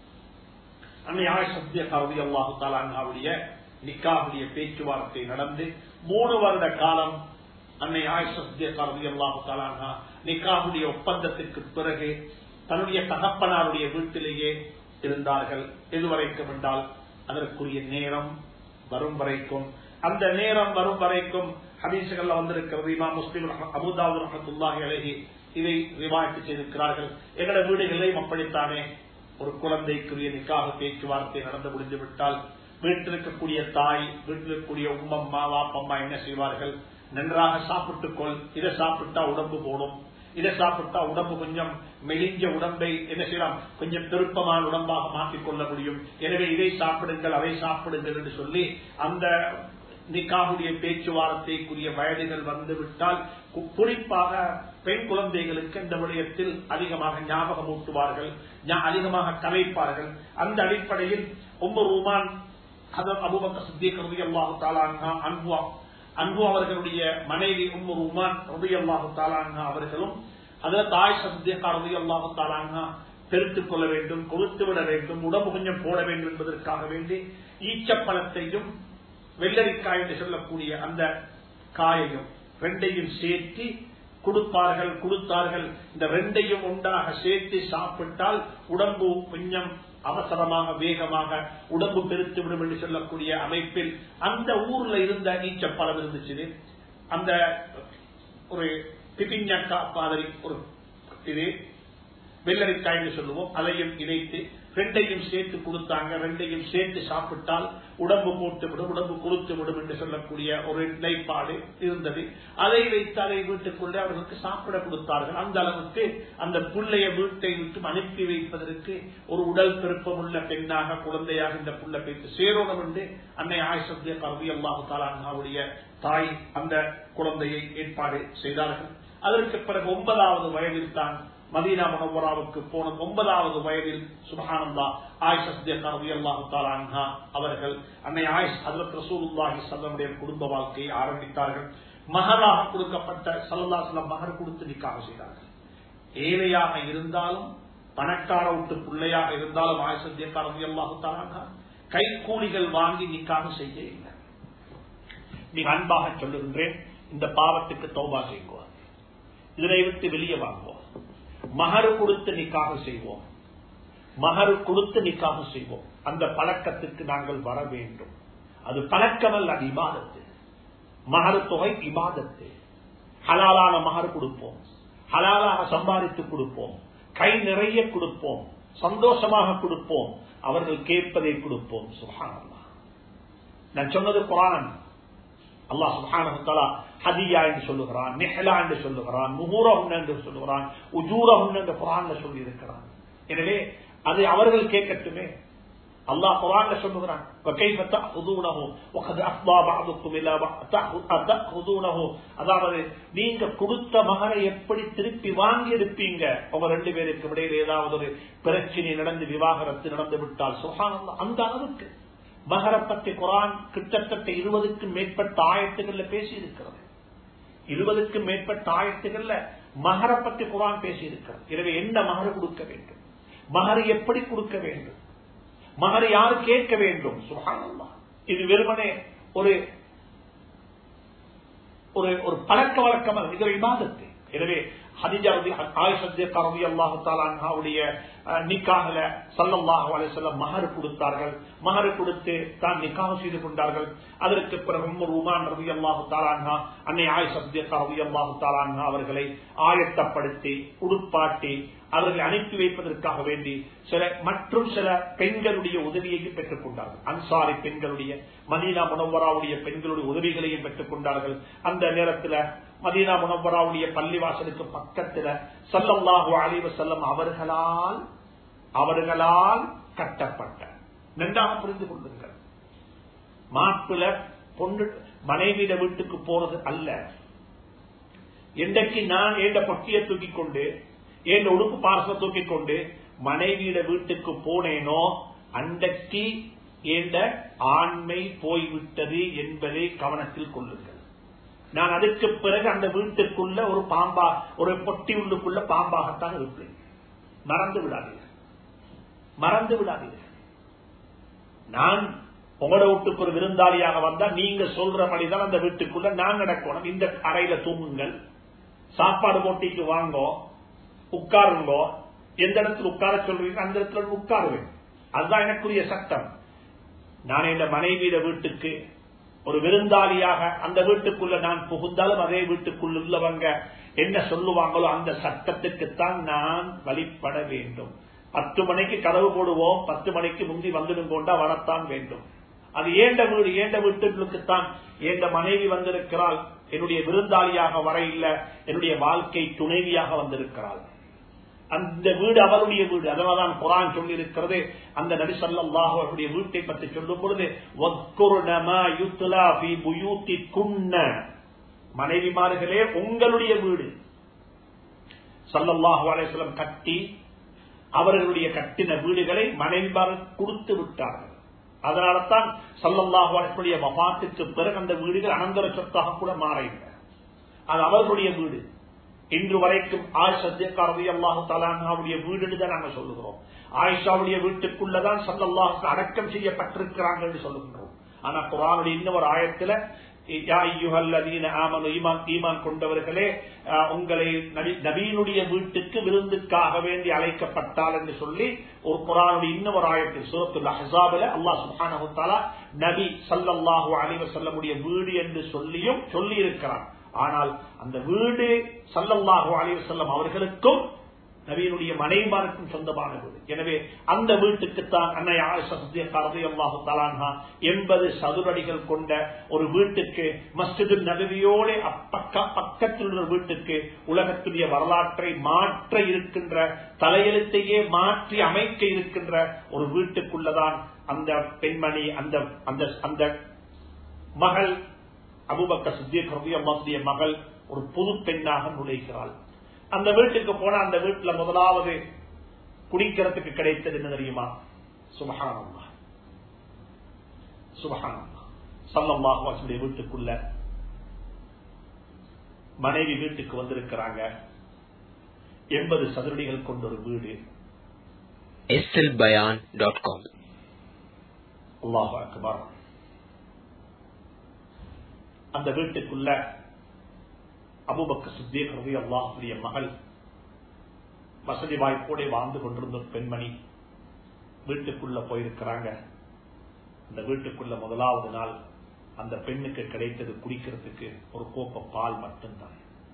Speaker 1: அன்னை ஆயிஷத்திய கருதி அல்லாஹு தாலாவுடைய நிக்காவுடைய பேச்சுவார்த்தை நடந்து மூணு வருட காலம் அன்னை ஆயிஷத்திய கருதி அல்லாஹு தாலாங்கா நிக்காவுடைய ஒப்பந்தத்திற்கு பிறகு தன்னுடைய தகப்பனாருடைய வீட்டிலேயே இருந்தார்கள் எதுவரைக்கும் என்றால் அதற்குரிய நேரம் வரும் வரைக்கும் அந்த நேரம் வரும் வரைக்கும் ஹதீசுகள் வந்திருக்கிறது இமா முஸ்லிம் அபுதாபு ரஹத்துல்லாஹி அழகி இதை ரிவாய்த்து செய்திருக்கிறார்கள் எங்களோட வீடுகளையும் அப்படித்தானே ஒரு குழந்தைக்குரிய நிக்காக பேச்சுவார்த்தை நடந்து முடிந்து விட்டால் வீட்டில் இருக்கக்கூடிய தாய் வீட்டில் இருக்கக்கூடிய உம்மம்மா வாப்பம்மா என்ன செய்வார்கள் நன்றாக சாப்பிட்டுக்கொள் இதை சாப்பிட்டா உடம்பு போடும் இதை சாப்பிட்டா உடம்பு கொஞ்சம் மெலிஞ்ச உடம்பை என்ன செய்யலாம் கொஞ்சம் திருப்பமான உடம்பாக மாற்றிக் கொள்ள முடியும் எனவே இதை சாப்பிடுங்கள் அதை சாப்பிடுங்கள் என்று சொல்லி அந்த நிக்காவுடைய பேச்சுவார்த்தைக்குரிய வயதுகள் வந்துவிட்டால் குறிப்பாக பெண் குழந்தைகளுக்கு இந்த விடயத்தில் அதிகமாக ஞாபகம் ஊட்டுவார்கள் அதிகமாக கலைப்பார்கள் அந்த அடிப்படையில் ஒவ்வொரு ரூமான் அபுபக்க சித்திக் அல்லாஹு தாலான்ஹா அன்புவா அன்பு அவர்களுடைய மனைவி உம்மர் உமான் ரபி அல்லாஹு தாலான்ஹா அவர்களும் அதில் தாய் சத்தியக்கா ரபி அல்லாஹு தாலான்ஹா பெருத்துக் கொள்ள வேண்டும் கொடுத்து விட வேண்டும் உடம்பு கொஞ்சம் போட வேண்டும் என்பதற்காக வேண்டி ஈச்சப்பழத்தையும் வெள்ளரிக்காய் என்று சொல்லக்கூடிய அந்த காயையும் ரெண்டையும் சேர்த்து கொடுப்பார்கள் கொடுத்தார்கள் இந்த ரெண்டையும் ஒன்றாக சேர்த்து சாப்பிட்டால் உடம்பு கொஞ்சம் அவசரமாக வேகமாக உடம்பு பெருத்து விடும் என்று சொல்லக்கூடிய அமைப்பில் அந்த ஊர்ல இருந்த நீச்சப்பழம் இருந்துச்சு அந்த ஒரு பிபிஞ்சக்கா மாதிரி ஒரு இது வெள்ளரிக்காய் என்று சொல்லுவோம் அதையும் இணைத்து ரெண்டையும் சேர்த்து கொடுத்தாங்க ரெண்டையும் சேர்த்து சாப்பிட்டால் உடம்பு போட்டு விடும் உடம்பு கொடுத்து விடும் என்று சொல்லக்கூடிய ஒரு நிலைப்பாடு இருந்தது அதை வைத்து அதை வீட்டுக்குள்ளே அவர்களுக்கு சாப்பிட கொடுத்தார்கள் அந்த அளவுக்கு அந்த பிள்ளைய வீட்டை விட்டு அனுப்பி வைப்பதற்கு ஒரு உடல் பெருப்பம் உள்ள பெண்ணாக குழந்தையாக இந்த புள்ள பேச்சு சேரோணம் என்று அன்னை ஆயுஷத்திய கல்வி அல்லாஹு தாலாவுடைய தாய் அந்த குழந்தையை ஏற்பாடு செய்தார்கள் அதற்கு பிறகு ஒன்பதாவது வயதில் தான் மதீனா முனவராவுக்கு போன ஒன்பதாவது வயதில் சுபஹானந்தா ஆயிஷா அவர்கள் அன்னை ஆயிஷ் ஹதரத் ரசூலுல்லாஹி சல்லமுடைய குடும்ப வாழ்க்கையை ஆரம்பித்தார்கள் மகராக கொடுக்கப்பட்ட சல்லல்லா செல்லம் மகர் கொடுத்து நிக்காக செய்தார்கள் ஏழையாக இருந்தாலும் பணக்கார விட்டு பிள்ளையாக இருந்தாலும் ஆயிஷத்திய கரவி அல்லாஹு தாராங்க கைக்கூலிகள் வாங்கி நிக்காக செய்ய இல்லை மிக அன்பாக சொல்லுகின்றேன் இந்த பாவத்துக்கு தௌபா செய்வோம் இதனை விட்டு வெளியே வாங்குவோம் மகரு கொடுத்து நிக்காக செய்வோம் மகரு கொடுத்து நிக்காக செய்வோம் அந்த பழக்கத்துக்கு நாங்கள் வர வேண்டும் அது பழக்கமல்ல அது இபாதத்து மகரு தொகை இபாதத்து ஹலாலான மகர் கொடுப்போம் ஹலாலாக சம்பாதித்து கொடுப்போம் கை நிறைய கொடுப்போம் சந்தோஷமாக கொடுப்போம் அவர்கள் கேட்பதை கொடுப்போம் சுகானல்லா நான் சொன்னது குரான் அல்லாஹ் சுபானு ஹதியா என்று சொல்லுகிறான் நெஹலா என்று சொல்லுகிறான் முகூரஹுன் என்று சொல்லுகிறான் உஜூரஹுன் என்று குரான்ல சொல்லி இருக்கிறான் எனவே அதை அவர்கள் கேட்கட்டுமே அல்லாஹ் குரான்ல சொல்லுகிறான் அதாவது நீங்க கொடுத்த மகனை எப்படி திருப்பி வாங்கி இருப்பீங்க உங்க ரெண்டு பேருக்கு இடையில ஏதாவது ஒரு பிரச்சனை நடந்து விவாகரத்து நடந்து விட்டால் சுகானந்தா அந்த அளவுக்கு மகரை பற்றி குரான் கிட்டத்தட்ட இருபதுக்கும் மேற்பட்ட ஆயத்துகள்ல பேசி இருக்கிறது இருபதுக்கும் மேற்பட்ட ஆயத்துகள்ல மகரை பற்றி குரான் பேசி இருக்கிறது எனவே என்ன மகர் கொடுக்க வேண்டும் மகர் எப்படி கொடுக்க வேண்டும் மகர் யாரு கேட்க வேண்டும் சுகானல்லா இது வெறுமனே ஒரு ஒரு ஒரு பழக்க வழக்கம் இது ஒரு விவாதத்து எனவே அல்லாஹுடைய நிக்காகல சல்லல்லாஹு அலிசல்லம் மகர் கொடுத்தார்கள் மகர் கொடுத்து தான் நிக்காக செய்து கொண்டார்கள் அதற்கு பிறகு உமான் ரவி அல்லாஹு தாலான்ஹா அன்னை ஆய் சப்தியக்கா ரவி அல்லாஹு தாலான்ஹா அவர்களை ஆயத்தப்படுத்தி உடுப்பாட்டி அவர்களை அனுப்பி வைப்பதற்காக வேண்டி சில மற்றும் சில பெண்களுடைய உதவியையும் பெற்றுக் கொண்டார்கள் அன்சாரி பெண்களுடைய மதீனா முனவராவுடைய பெண்களுடைய உதவிகளையும் பெற்றுக் கொண்டார்கள் அந்த நேரத்தில் மதீனா முனவராவுடைய பள்ளிவாசலுக்கு பக்கத்தில் சல்லல்லாஹு அலிவ செல்லம் அவர்களால் அவர்களால் கட்டப்பட்ட நன்றாக புரிந்து கொள்ளுங்கள் மாப்பிள பொண்ணு மனைவியிட வீட்டுக்கு போறது அல்ல என்றைக்கு நான் ஏண்ட பொட்டியை தூக்கி கொண்டு என் உடுப்பு பார்ச தூக்கி கொண்டு மனைவியிட வீட்டுக்கு போனேனோ அன்றைக்கு ஏண்ட ஆண்மை போய்விட்டது என்பதை கவனத்தில் கொள்ளுங்கள் நான் அதுக்கு பிறகு அந்த வீட்டுக்குள்ள ஒரு பாம்பா ஒரு பொட்டி உள்ளுக்குள்ள பாம்பாகத்தான் இருப்பேன் மறந்து விடாதீர்கள் மறந்து விடாதீர்கள் நான் உங்களோட வீட்டுக்கு ஒரு விருந்தாளியாக வந்தா நீங்க சொல்ற மாதிரிதான் அந்த வீட்டுக்குள்ள நான் நடக்கணும் இந்த அறையில தூங்குங்கள் சாப்பாடு போட்டிக்கு வாங்கோ உட்காருங்கோ எந்த இடத்துல உட்கார சொல்றீங்க அந்த இடத்துல உட்காருவேன் அதுதான் எனக்குரிய சட்டம் நான் என் மனைவியிட வீட்டுக்கு ஒரு விருந்தாளியாக அந்த வீட்டுக்குள்ள நான் புகுந்தாலும் அதே வீட்டுக்குள்ள உள்ளவங்க என்ன சொல்லுவாங்களோ அந்த சட்டத்துக்குத்தான் நான் வழிபட வேண்டும் பத்து மணிக்கு கதவு போடுவோம் பத்து மணிக்கு முந்தி வந்துடும் கொண்டா வரத்தான் வேண்டும் அது ஏண்ட வீடு ஏண்ட வீட்டுகளுக்குத்தான் ஏண்ட மனைவி வந்திருக்கிறாள் என்னுடைய விருந்தாளியாக வர இல்ல என்னுடைய வாழ்க்கை துணைவியாக வந்திருக்கிறாள் அந்த வீடு அவருடைய வீடு அதனால்தான் குரான் சொல்லி இருக்கிறது அந்த நரிசல்லாஹ் அவருடைய வீட்டை பற்றி சொல்லும் பொழுது மனைவிமார்களே உங்களுடைய வீடு சல்லல்லாஹு அலேஸ்லம் கட்டி அவர்களுடைய கட்டின வீடுகளை மனைவிமார் கொடுத்து விட்டார்கள் அதனால்தான் சல்லல்லாஹு அலேஸ்வடைய வபாத்துக்கு பிறகு அந்த வீடுகள் அனந்தர சொத்தாக கூட மாறின அது அவர்களுடைய வீடு இன்று வரைக்கும் ஆயிஷத்தியக்காரதி அல்லாஹு தலாவுடைய வீடு தான் நாங்க சொல்லுகிறோம் ஆயிஷாவுடைய வீட்டுக்குள்ளதான் சல்லல்லாஹுக்கு அடக்கம் செய்யப்பட்டிருக்கிறாங்க என்று சொல்லுகின்றோம் ஆனா குரானுடைய இன்னொரு ஆயத்துல ஈமான் கொண்டவர்களே உங்களை நபீனுடைய வீட்டுக்கு விருந்துக்காக வேண்டி அழைக்கப்பட்டால் என்று சொல்லி ஒரு குரானுடைய இன்னொரு ஆயத்தில் சூரத்துள்ள ஹசாபில அல்லாஹ் சுஹானஹாலா நபி சல்லாஹூ அலிவ சொல்லமுடைய வீடு என்று சொல்லியும் சொல்லி இருக்கிறார் ஆனால் அந்த வீடு சல்லல்லாஹு அலிவ செல்லம் அவர்களுக்கும் நபியினுடைய மனைமாருக்கும் சொந்தமான வீடு எனவே அந்த வீட்டுக்குத்தான் அன்னை அல்லாஹு தலான்ஹா எண்பது சதுரடிகள் கொண்ட ஒரு வீட்டுக்கு மஸ்ஜிது நபவியோட அப்பக்க பக்கத்தில் உள்ள வீட்டுக்கு உலகத்துடைய வரலாற்றை மாற்ற இருக்கின்ற தலையெழுத்தையே மாற்றி அமைக்க இருக்கின்ற ஒரு வீட்டுக்குள்ளதான் அந்த பெண்மணி அந்த அந்த அந்த மகள் அபுபக்க சித்திய அல்லாஹுடைய மகள் ஒரு புது பெண்ணாக நுழைகிறாள் அந்த வீட்டுக்கு போன அந்த வீட்டுல முதலாவது குடிக்கிறதுக்கு கிடைத்தது என்ன தெரியுமா சுபகானம்மா சுபகானம்மா சல்லம்மாஹுடைய வீட்டுக்குள்ள மனைவி வீட்டுக்கு வந்திருக்கிறாங்க எண்பது சதுரடிகள் கொண்ட ஒரு வீடு
Speaker 2: slbayan.com
Speaker 1: அல்லாஹ் அக்பர் அந்த வீட்டுக்குள்ள அபுபக்க சித்தேக் ரவி அல்லாஹுடைய மகள் வசதி வாய்ப்போட வாழ்ந்து கொண்டிருந்த பெண்மணி வீட்டுக்குள்ள போயிருக்கிறாங்க அந்த வீட்டுக்குள்ள முதலாவது நாள் அந்த பெண்ணுக்கு கிடைத்தது குடிக்கிறதுக்கு ஒரு கோப்ப பால் மட்டும்தான்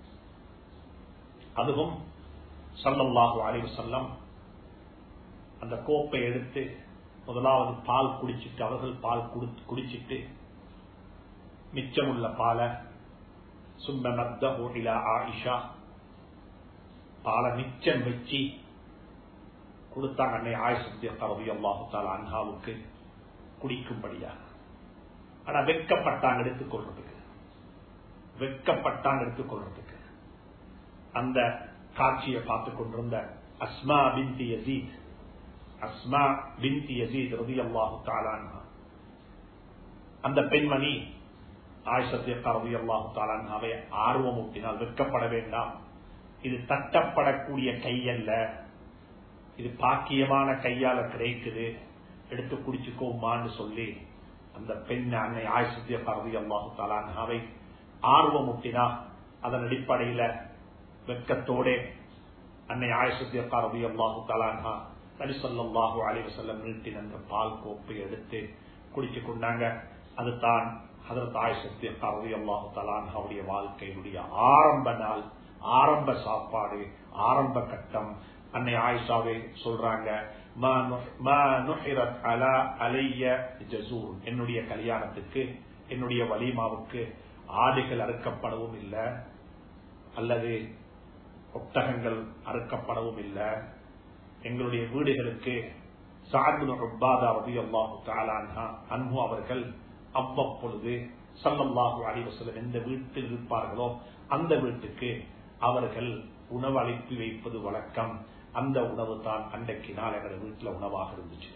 Speaker 1: அதுவும் சல்லல்லாஹு அலைவு செல்லம் அந்த கோப்பை எடுத்து முதலாவது பால் குடிச்சிட்டு அவர்கள் பால் குடிச்சிட்டு மிச்சமுள்ள பாலை சும்ம நத்தஹு இலா ஆயிஷா பால மிச்சம் வச்சு கொடுத்தாங்க அன்னை ஆயுசத்திய கரவி அல்லாஹு தாலா அன்ஹாவுக்கு குடிக்கும்படியாக ஆனா வெக்கப்பட்டாங்க எடுத்துக்கொள்றதுக்கு வெக்கப்பட்டாங்க எடுத்துக்கொள்றதுக்கு அந்த காட்சியை பார்த்து கொண்டிருந்த அஸ்மா பின்தி யசீத் அஸ்மா பின்தி யசீத் ரவி அல்லாஹு தாலா அந்த பெண்மணி ஆயுஷத்தியக்காரவை ஆர்வம் ஊட்டினால் வெட்கப்பட வேண்டாம் இது தட்டப்படக்கூடிய கை அல்ல இது பாக்கியமான கையால கிடைக்குது எடுத்து குடிச்சுக்கோமான்னு சொல்லி அந்த பெண் அன்னை ஆயுஷத்தியக்காரவி அல்லாஹு தாலான்ஹாவை ஆர்வம் ஊட்டினா அதன் அடிப்படையில வெட்கத்தோட அன்னை ஆயுஷத்தியக்காரவி அல்லாஹு தாலான்ஹா நரிசல்லாஹு அலைவசல்லம் நீட்டின் அந்த பால் கோப்பை எடுத்து குடிச்சு கொண்டாங்க அதுதான் ஹதரத் ஆயுஷத்திய கரவி அல்லாஹு தலான்ஹாவுடைய வாழ்க்கையினுடைய ஆரம்ப நாள் ஆரம்ப சாப்பாடு ஆரம்ப கட்டம் அன்னை ஆயிஷாவை சொல்றாங்க என்னுடைய கல்யாணத்துக்கு என்னுடைய வலிமாவுக்கு ஆடுகள் அறுக்கப்படவும் இல்லை அல்லது ஒட்டகங்கள் அறுக்கப்படவும் இல்லை எங்களுடைய வீடுகளுக்கு சார்பு ரப்பாதாவது அல்லாஹு தாலான்ஹா அன்பு அவர்கள் அவ்வப்பொழுது சல்லல்லாஹு அலிவசலம் எந்த வீட்டில் இருப்பார்களோ அந்த வீட்டுக்கு அவர்கள் உணவு அளித்து வைப்பது வழக்கம் அந்த உணவு தான் அன்றைக்கு நாள் எங்கள் வீட்டில் உணவாக இருந்துச்சு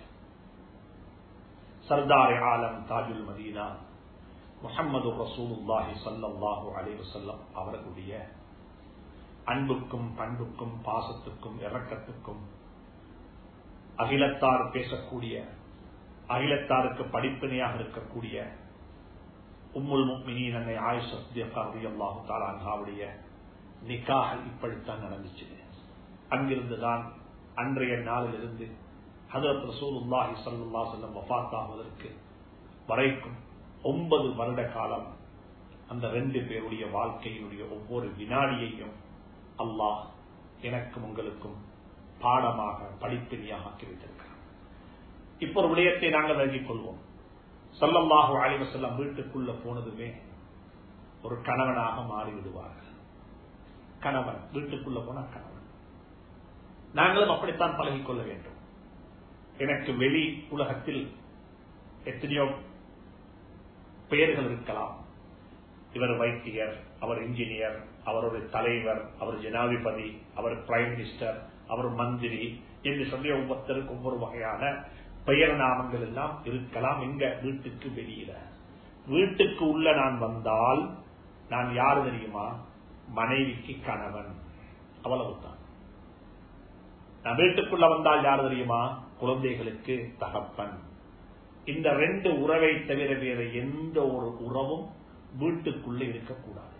Speaker 1: சர்தார் ஆலம் தாஜுல் மதீனா முகமது ரசூலுல்லாஹி சல்லாஹூ அலிவசல்லம் அவர்களுடைய அன்புக்கும் பண்புக்கும் பாசத்துக்கும் இறக்கத்துக்கும் அகிலத்தார் பேசக்கூடிய அகிலத்தாருக்கு படிப்பினையாக இருக்கக்கூடிய உம்முல் முக்மினின் அன்னை ஆயுஷத்தியக்காரதி அல்லாஹு தாலான்ஹாவுடைய நிக்காக இப்படித்தான் நடந்துச்சு அங்கிருந்துதான் அன்றைய நாளிலிருந்து ஹதரத் ரசூலுல்லாஹி சல்லா செல்லம் வஃத்தாகுவதற்கு வரைக்கும் ஒன்பது வருட காலம் அந்த ரெண்டு பேருடைய வாழ்க்கையினுடைய ஒவ்வொரு வினாடியையும் அல்லாஹ் எனக்கும் உங்களுக்கும் பாடமாக படிப்பினையாக ஆக்கி வைத்திருக்கிறார் இப்போ ஒரு விடயத்தை நாங்கள் விளங்கிக் கொள்வோம் சொல்லம்பாக அழிவ செல்லம் வீட்டுக்குள்ள போனதுமே ஒரு கணவனாக மாறிவிடுவார்கள் கணவன் வீட்டுக்குள்ள போனா கணவன் நாங்களும் அப்படித்தான் பழகிக் கொள்ள வேண்டும் எனக்கு வெளி உலகத்தில் எத்தனையோ பெயர்கள் இருக்கலாம் இவர் வைத்தியர் அவர் இன்ஜினியர் அவர் ஒரு தலைவர் அவர் ஜனாதிபதி அவர் பிரைம் மினிஸ்டர் அவர் மந்திரி என்று சொல்லி ஒவ்வொருத்தருக்கு ஒவ்வொரு வகையான பெயர் நாமங்கள் எல்லாம் இருக்கலாம் எங்க வீட்டுக்கு வெளியில வீட்டுக்கு உள்ள நான் வந்தால் நான் யாரு தெரியுமா மனைவிக்கு கணவன் அவ்வளவுதான் நான் வீட்டுக்குள்ள வந்தால் யாரு தெரியுமா குழந்தைகளுக்கு தகப்பன் இந்த ரெண்டு உறவை தவிர வேற எந்த ஒரு உறவும் வீட்டுக்குள்ள இருக்கக்கூடாது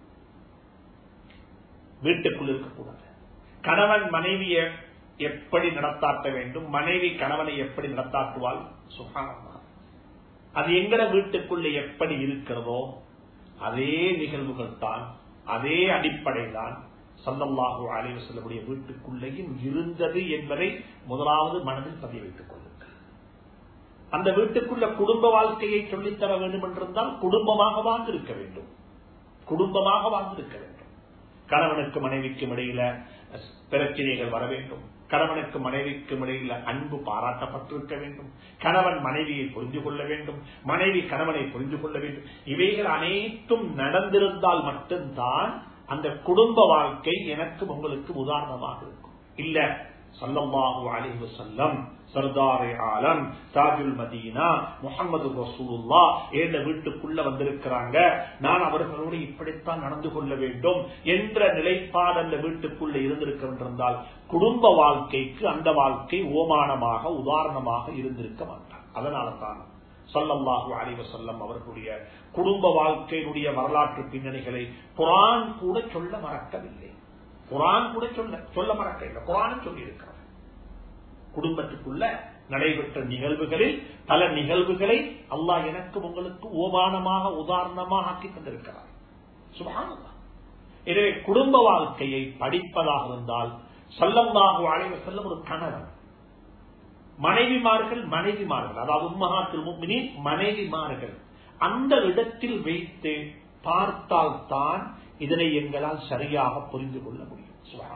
Speaker 1: வீட்டுக்குள்ள இருக்கக்கூடாது கணவன் மனைவிய எப்படி நடத்தாட்ட வேண்டும் மனைவி கணவனை எப்படி நடத்தாட்டுவாள் சுகானமா அது எங்கட வீட்டுக்குள்ள எப்படி இருக்கிறதோ அதே நிகழ்வுகள் தான் அதே அடிப்படை தான் சல்லல்லாஹு அலைவு செல்லக்கூடிய வீட்டுக்குள்ளேயும் இருந்தது என்பதை முதலாவது மனதில் பதிய வைத்துக் கொள்ளுங்கள் அந்த வீட்டுக்குள்ள குடும்ப வாழ்க்கையை சொல்லித்தர வேண்டும் என்றிருந்தால் குடும்பமாக வாழ்ந்திருக்க வேண்டும் குடும்பமாக வாழ்ந்திருக்க வேண்டும் கணவனுக்கு மனைவிக்கும் இடையில பிரச்சனைகள் வர வேண்டும் கணவனுக்கு மனைவிக்கும் இடையில அன்பு பாராட்டப்பட்டிருக்க வேண்டும் கணவன் மனைவியை புரிந்து கொள்ள வேண்டும் மனைவி கணவனை புரிந்து கொள்ள வேண்டும் இவைகள் அனைத்தும் நடந்திருந்தால் மட்டும்தான் அந்த குடும்ப வாழ்க்கை எனக்கு உங்களுக்கு உதாரணமாக இருக்கும் இல்ல சல்லல்லாஹு அலைஹி வஸல்லம் சர்தாரே ஆலம் தாஜுல் மதீனா முகமது ரசூலுல்லா ஏந்த வீட்டுக்குள்ள வந்திருக்கிறாங்க நான் அவர்களோடு இப்படித்தான் நடந்து கொள்ள வேண்டும் என்ற நிலைப்பாடு அந்த வீட்டுக்குள்ள இருந்திருக்கின்றால் குடும்ப வாழ்க்கைக்கு அந்த வாழ்க்கை ஓமானமாக உதாரணமாக இருந்திருக்க மாட்டார் அதனால தான் சல்லல்லாஹு அலைவ செல்லம் அவர்களுடைய குடும்ப வாழ்க்கையினுடைய வரலாற்று பின்னணிகளை குரான் கூட சொல்ல மறக்கவில்லை குரான் கூட சொல்ல சொல்ல மறக்கவில்லை குரானும் சொல்லி இருக்கிறார் குடும்பத்துக்குள்ள நடைபெற்ற நிகழ்வுகளில் பல நிகழ்வுகளை அல்லாஹ் எனக்கு உங்களுக்கு ஓமானமாக உதாரணமாக ஆக்கி தந்திருக்கிறார் சுபகானந்தா எனவே குடும்ப வாழ்க்கையை படிப்பதாக இருந்தால் சல்லல்லாஹு அலைவ செல்லம் ஒரு கணவன் மனைவிமார்கள் மனைவிமார்கள் அதாவது உம்மகாத்தில் முக்மினி மனைவிமார்கள் அந்த இடத்தில் வைத்து பார்த்தால் தான் இதனை எங்களால் சரியாக புரிந்து கொள்ள முடியும்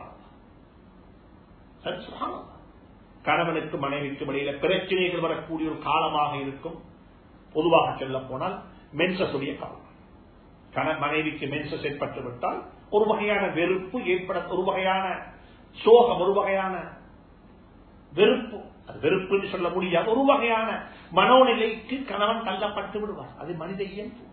Speaker 1: சுகானந்தா கணவனுக்கு மனைவிக்கு இடையில பிரச்சனைகள் வரக்கூடிய ஒரு காலமாக இருக்கும் பொதுவாக சொல்ல போனால் மென்சஸுடைய காலம் கண மனைவிக்கு மென்சஸ் ஏற்பட்டு விட்டால் ஒரு வகையான வெறுப்பு ஏற்பட ஒரு வகையான சோகம் ஒரு வகையான வெறுப்பு அது வெறுப்புன்னு சொல்ல முடியாது ஒரு வகையான மனோநிலைக்கு கணவன் தள்ளப்பட்டு விடுவார் அது மனித இயல்பு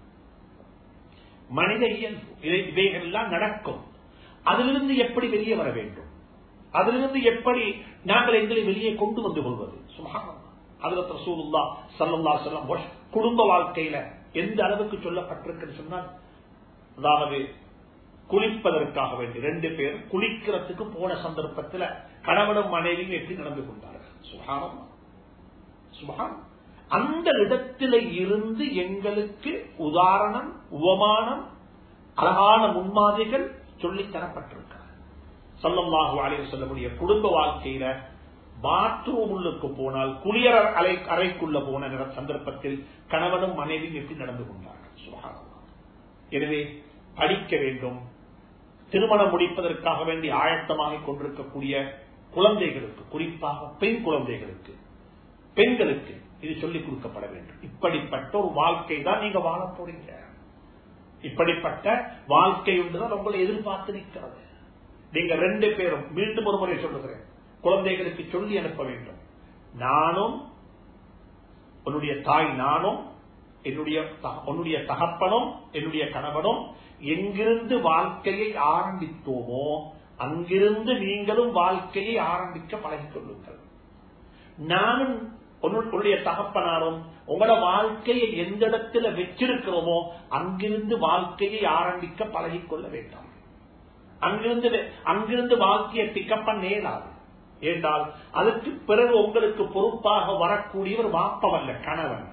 Speaker 1: மனித இயல்பு இதை இவைகள் எல்லாம் நடக்கும் அதிலிருந்து எப்படி வெளியே வர வேண்டும் அதிலிருந்து எப்படி நாங்கள் எங்களை வெளியே கொண்டு வந்து கொள்வது அதுல ரசூலுல்லா சல்லல்லா செல்லம் குடும்ப வாழ்க்கையில எந்த அளவுக்கு சொல்லப்பட்டிருக்கு சொன்னால் அதாவது குளிப்பதற்காக வேண்டி ரெண்டு பேர் குளிக்கிறதுக்கு போன சந்தர்ப்பத்தில் கணவனும் மனைவியும் எப்படி நடந்து கொண்டார்கள் சுகானம் சுகானம் அந்த இடத்தில இருந்து எங்களுக்கு உதாரணம் உவமானம் அழகான முன்மாதிரிகள் சொல்லித் தரப்பட்டிருக்கிறார் சல்லல்லாஹு அலைவு சொல்லக்கூடிய குடும்ப வாழ்க்கையில பாத்ரூம் உள்ளுக்கு போனால் குளியர அறை அறைக்குள்ள போன சந்தர்ப்பத்தில் கணவனும் மனைவியும் எப்படி நடந்து கொண்டார்கள் சுகானம் எனவே படிக்க வேண்டும் திருமணம் முடிப்பதற்காக வேண்டி ஆயத்தமாக கொண்டிருக்கக்கூடிய குழந்தைகளுக்கு குறிப்பாக பெண் குழந்தைகளுக்கு பெண்களுக்கு இது சொல்லிக் கொடுக்கப்பட வேண்டும் இப்படிப்பட்ட ஒரு வாழ்க்கை தான் நீங்க வாழ போறீங்க இப்படிப்பட்ட வாழ்க்கை ஒன்றுதான் உங்களை எதிர்பார்த்து நிற்கிறது நீங்க ரெண்டு பேரும் மீண்டும் ஒரு முறை சொல்லுகிறேன் குழந்தைகளுக்கு சொல்லி அனுப்ப வேண்டும் நானும் உன்னுடைய தாய் நானும் என்னுடைய உன்னுடைய தகப்பனும் என்னுடைய கணவனும் எங்கிருந்து வாழ்க்கையை ஆரம்பித்தோமோ அங்கிருந்து நீங்களும் வாழ்க்கையை ஆரம்பிக்க பழகிக் கொள்ளுங்கள் நானும் உன்னுடைய தகப்பனாரும் உங்களோட வாழ்க்கையை எந்த இடத்துல வச்சிருக்கிறோமோ அங்கிருந்து வாழ்க்கையை ஆரம்பிக்க பழகிக் கொள்ள வேண்டாம் அங்கிருந்து அங்கிருந்து வாழ்க்கையை பிக்கப் பண்ண இயலாது ஏன்றால் அதுக்கு பிறகு உங்களுக்கு பொறுப்பாக வரக்கூடியவர் வாப்பவல்ல கணவன்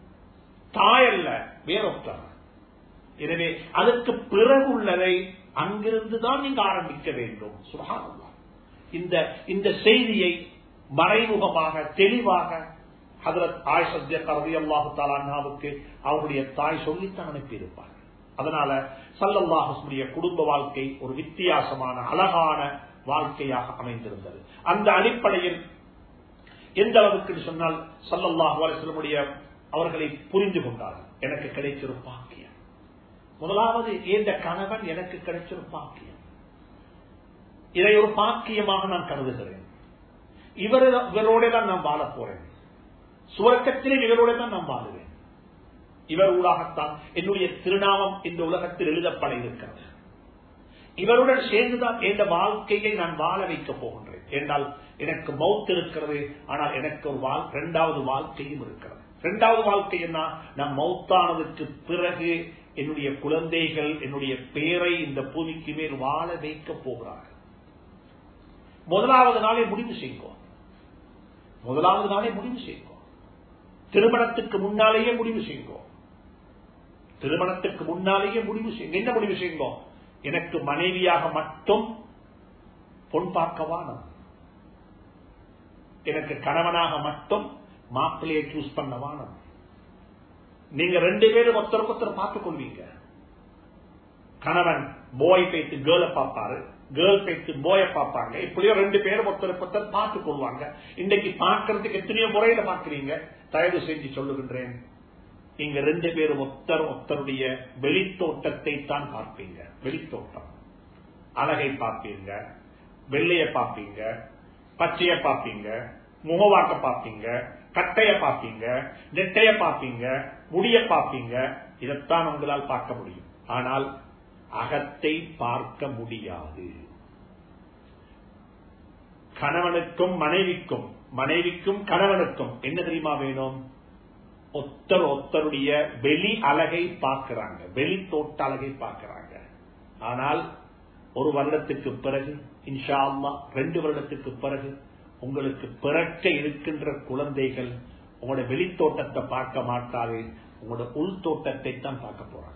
Speaker 1: தாயல்ல வேறொத்தர் எனவே அதற்கு பிறகு உள்ளதை அங்கிருந்து தான் நீங்க ஆரம்பிக்க வேண்டும் சுகானந்தா இந்த இந்த செய்தியை மறைமுகமாக தெளிவாக ஹதரத் ஆயிஷத்ய கரவி அல்லாஹு தாலாவுக்கு அவருடைய தாய் சொல்லித்தான் அனுப்பியிருப்பார் அதனால சல்லல்லாஹுடைய குடும்ப வாழ்க்கை ஒரு வித்தியாசமான அழகான வாழ்க்கையாக அமைந்திருந்தது அந்த அடிப்படையில் எந்த அளவுக்கு சொன்னால் சல்லல்லாஹு அலிஸ்லமுடைய அவர்களை புரிந்து கொண்டார்கள் எனக்கு கிடைச்சிரு பாக்கியம் முதலாவது இந்த கணவன் எனக்கு கிடைச்சிரு பாக்கியம் இதை ஒரு பாக்கியமாக நான் கருதுகிறேன் இவர் இவரோட தான் நான் வாழ போறேன் சுவர்க்கத்திலே இவரோட தான் நான் வாழுவேன் இவர் ஊடாகத்தான் என்னுடைய திருநாமம் இந்த உலகத்தில் எழுதப்பட இருக்கிறது இவருடன் சேர்ந்துதான் எந்த வாழ்க்கையை நான் வாழ வைக்க போகின்றேன் என்றால் எனக்கு மவுத் இருக்கிறது ஆனால் எனக்கு ஒரு வாழ் இரண்டாவது வாழ்க்கையும் இருக்கிறது இரண்டாவது வாழ்க்கை என்ன நான் மௌத்தானதுக்கு பிறகு என்னுடைய குழந்தைகள் என்னுடைய பேரை இந்த பூமிக்கு மேல் வாழ வைக்க போகிறார்கள் முதலாவது நாளே முடிவு செய்வோம் முதலாவது நாளே முடிவு செய்வோம் திருமணத்துக்கு முன்னாலேயே முடிவு செய்வோம் திருமணத்துக்கு முன்னாலேயே முடிவு செய்யுங்க என்ன முடிவு செய்யுங்க எனக்கு மனைவியாக மட்டும் பொன் பார்க்க வானம் எனக்கு கணவனாக மட்டும் மாப்பிள்ளையை சூஸ் பண்ண வானம் நீங்க ரெண்டு பேரும் ஒருத்தருக்கு ஒருத்தர் பார்த்துக் கொள்வீங்க கணவன் போய் பேத்து கேர்ளை பார்ப்பாரு கேர்ள் பேத்து போய பார்ப்பாங்க இப்படியோ ரெண்டு பேரும் ஒருத்தருக்கு ஒருத்தர் பார்த்துக் கொள்வாங்க இன்னைக்கு பார்க்கறதுக்கு எத்தனையோ முறையில பார்க்கிறீங்க தயவு செஞ்சு சொல்லுகின்றேன் நீங்க ரெண்டு பேரும் ஒத்தர் ஒத்தருடைய வெளித்தோட்டத்தை தான் பார்ப்பீங்க வெளித்தோட்டம் அழகை பார்ப்பீங்க வெள்ளைய பார்ப்பீங்க பச்சைய பார்ப்பீங்க முகவாக்க பார்ப்பீங்க கட்டைய பார்ப்பீங்க நெட்டைய பார்ப்பீங்க முடிய பார்ப்பீங்க இதைத்தான் உங்களால் பார்க்க முடியும் ஆனால் அகத்தை பார்க்க முடியாது கணவனுக்கும் மனைவிக்கும் மனைவிக்கும் கணவனுக்கும் என்ன தெரியுமா வேணும் ஒத்தர் ஒத்தருடைய வெளி அழகை பார்க்கிறாங்க வெளி தோட்ட அழகை பார்க்கிறாங்க ஆனால் ஒரு வருடத்துக்கு பிறகு இன்ஷா அல்லா ரெண்டு வருடத்துக்கு பிறகு உங்களுக்கு பிறக்க இருக்கின்ற குழந்தைகள் உங்களோட வெளித்தோட்டத்தை பார்க்க மாட்டாது உங்களோட உள் தோட்டத்தை தான் பார்க்க போறாங்க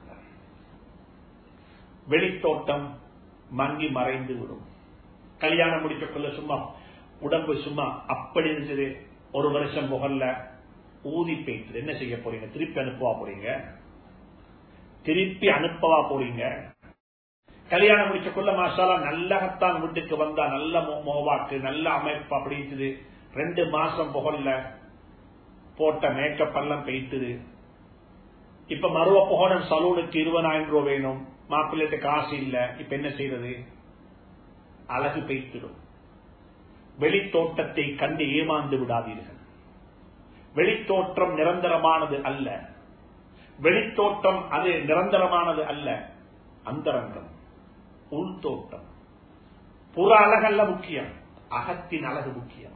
Speaker 1: வெளித்தோட்டம் மங்கி மறைந்து விடும் கல்யாணம் முடிக்கக்குள்ள சும்மா உடம்பு சும்மா அப்படி இருந்தது ஒரு வருஷம் புகழ்ல ஊதி போயிட்டு என்ன செய்ய போறீங்க திருப்பி அனுப்பவா போறீங்க திருப்பி அனுப்பவா போறீங்க கல்யாணம் முடிச்சக்குள்ள மாசாலா நல்லகத்தான் வீட்டுக்கு வந்தா நல்ல முகவாக்கு நல்ல அமைப்பு அப்படின்னு ரெண்டு மாசம் புகழ்ல போட்ட மேக்கப் எல்லாம் பெய்த்துது இப்ப மருவ புகழன் சலூனுக்கு இருபதாயிரம் ரூபாய் வேணும் மாப்பிள்ளைட்டு காசு இல்ல இப்ப என்ன செய்யறது அழகு பெய்த்திடும் வெளித்தோட்டத்தை கண்டு ஏமாந்து விடாதீர்கள் வெளித்தோற்றம் நிரந்தரமானது அல்ல வெளித்தோட்டம் அது நிரந்தரமானது அல்ல அந்தரங்கம் உள்தோட்டம் புற அழகல்ல முக்கியம் அகத்தின் அழகு முக்கியம்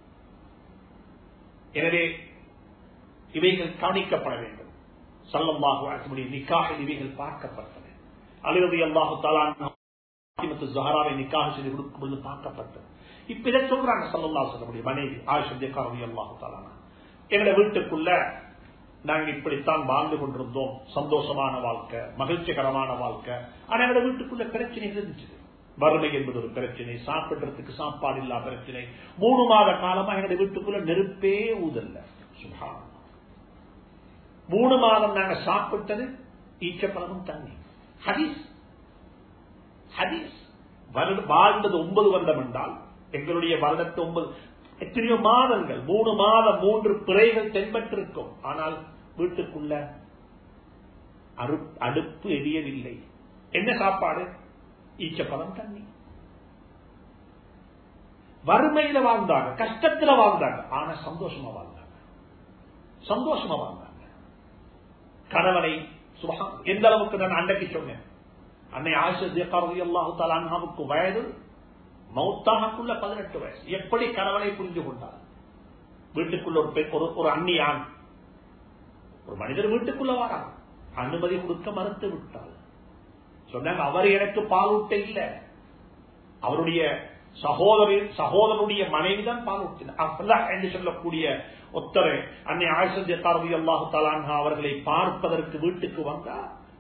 Speaker 1: எனவே இவைகள் கவனிக்கப்பட வேண்டும் சல்லம்பாகு நிக்காக இவைகள் பார்க்கப்பட்டன அழுகதை அல்லாஹு ஜஹராவை நிக்காக செய்து கொடுக்கும் பொழுது பார்க்கப்பட்டது இப்ப இதை சொல்றாங்க சல்லல்லா சொல்லக்கூடிய மனைவி ஆயுஷ் அல்லாஹு தாலானா எங்க வீட்டுக்குள்ள நாங்க இப்படித்தான் வாழ்ந்து கொண்டிருந்தோம் சந்தோஷமான வாழ்க்கை மகிழ்ச்சிகரமான வாழ்க்கை ஆனா எங்க வீட்டுக்குள்ள பிரச்சனை இருந்துச்சு வறுமை என்பது ஒரு பிரச்சனை சாப்பிடுறதுக்கு சாப்பாடு இல்லா பிரச்சனை மூணு மாத காலமா எங்க வீட்டுக்குள்ள நெருப்பே ஊதல்ல சுபா மூணு மாதம் நாங்க சாப்பிட்டது ஈச்சப்பழமும் தண்ணி ஹதீஸ் ஹதீஸ் வாழ்ந்தது ஒன்பது வருடம் என்றால் எங்களுடைய வருடத்து ஒன்பது எத்தனையோ மாதங்கள் மூணு மாதம் மூன்று பிறைகள் தென்பட்டிருக்கும் ஆனால் வீட்டுக்குள்ள அடுப்பு எரியவில்லை என்ன சாப்பாடு ஈச்சப்பழம் தண்ணி வறுமையில வாழ்ந்தாங்க கஷ்டத்துல வாழ்ந்தாங்க ஆனா சந்தோஷமா வாழ்ந்தாங்க சந்தோஷமா வாழ்ந்தாங்க கணவனை சுபகம் எந்த அளவுக்கு நான் அன்றைக்கு சொன்னேன் அன்னை ஆசிரியர் அல்லாஹு தாலாவுக்கு வயது மௌத்தாகக்குள்ள பதினெட்டு வயசு எப்படி கணவனை புரிந்து கொண்டார் வீட்டுக்குள்ள ஒரு பெண் ஒரு ஒரு அந்நியான் ஒரு மனிதர் வீட்டுக்குள்ள வரான் அனுமதி கொடுக்க மறுத்து விட்டார் சொன்னாங்க அவர் எனக்கு பாலூட்ட இல்ல அவருடைய சகோதரி சகோதரனுடைய மனைவிதான் பாலூட்டினார் என்று சொல்லக்கூடிய ஒத்தரை அன்னை ஆயுஷி அல்லாஹு தலான்ஹா அவர்களை பார்ப்பதற்கு வீட்டுக்கு வந்தா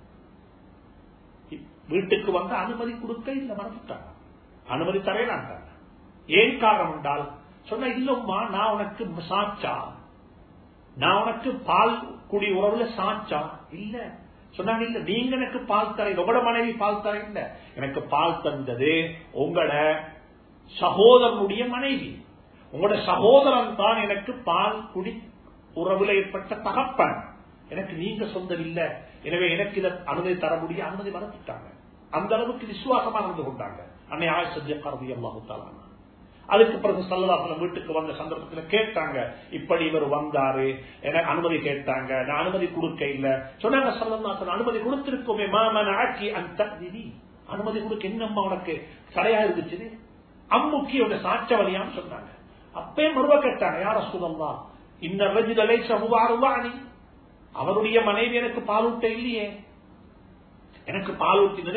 Speaker 1: வீட்டுக்கு வந்த அனுமதி கொடுக்க இல்லை மறந்துட்டாங்க அனுமதி தரையிலாண்டாங்க ஏன் காரணம் என்றால் சொன்ன இல்லம்மா நான் உனக்கு சாச்சா நான் உனக்கு பால் குடி உறவுல சாச்சா இல்ல சொன்னாங்க இல்ல நீங்க எனக்கு பால் தர உங்களோட மனைவி பால் தர இல்ல எனக்கு பால் தந்தது உங்களோட சகோதரனுடைய மனைவி உங்களோட சகோதரன் தான் எனக்கு பால் குடி உறவுல ஏற்பட்ட தகப்பன் எனக்கு நீங்க சொந்தம் இல்ல எனவே எனக்கு இதை அனுமதி தர முடிய அனுமதி மறந்துட்டாங்க அந்த அளவுக்கு விசுவாசமா நடந்து கொண்டாங்க அன்னை ஆயுஷ கருதி அல்லாஹு அதுக்கு பிறகு சல்லதாசலம் வீட்டுக்கு வந்த சந்தர்ப்பத்தில் கேட்டாங்க இப்படி இவர் வந்தாரு என அனுமதி கேட்டாங்க நான் அனுமதி கொடுக்க இல்ல சொன்னாங்க சல்லதாசன் அனுமதி கொடுத்திருக்கோமே மாமன் ஆட்சி அந்த அனுமதி கொடுக்க என்னம்மா உனக்கு தடையா இருந்துச்சு அம்முக்கியோட சாட்ச வழியான்னு சொன்னாங்க அப்பே மறுவ கேட்டாங்க யார சுதம்மா இந்த ரஜிதலை சகுவாருவாணி அவருடைய மனைவி எனக்கு பாலூட்ட இல்லையே எனக்கு பாலூட்டினது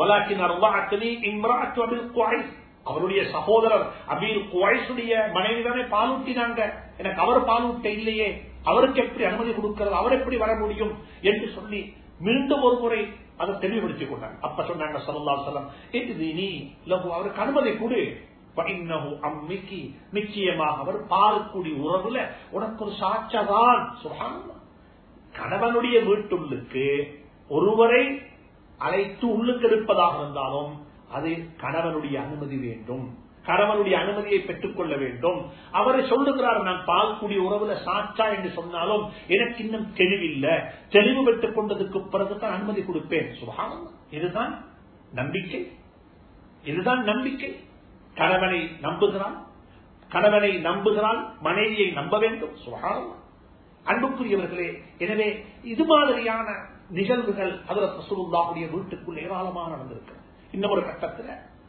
Speaker 1: அவருடைய சகோதரர் அபீர் குவைசுடைய மனைவி தானே பாலூட்டினாங்க எனக்கு அவர் பாலூட்ட இல்லையே அவருக்கு எப்படி அனுமதி கொடுக்கிறது அவர் எப்படி வர முடியும் என்று சொல்லி மீண்டும் ஒரு முறை அதை தெளிவுபடுத்திக் கொண்டாங்க அப்ப சொன்னாங்க சல்லா சொல்லம் இது நீ லகு அவருக்கு அனுமதி கொடு அம்மிக்கு நிச்சயமாக அவர் பால்குடி உறவுல உனக்கு ஒரு சாட்சதான் சுகான் கணவனுடைய வீட்டுள்ளுக்கு ஒருவரை அழைத்து உள்ளுக்கு எடுப்பதாக இருந்தாலும் அது கணவனுடைய அனுமதி வேண்டும் கணவனுடைய அனுமதியை பெற்றுக் கொள்ள வேண்டும் அவரை சொல்லுகிறார் நான் பால்குடி உறவுல சாச்சா என்று சொன்னாலும் எனக்கு இன்னும் தெளிவில்லை தெளிவு பெற்றுக் கொண்டதுக்கு பிறகுதான் அனுமதி கொடுப்பேன் சுகானம் இதுதான் நம்பிக்கை இதுதான் நம்பிக்கை கணவனை நம்புகிறான் கணவனை நம்புகிறான் மனைவியை நம்ப வேண்டும் சுகானம் அன்புக்குரியவர்களே எனவே இது மாதிரியான நிகழ்வுகள் அதில் ரசூலுல்லாவுடைய வீட்டுக்குள் ஏராளமாக நடந்திருக்கு இன்னும் ஒரு கட்டத்தில்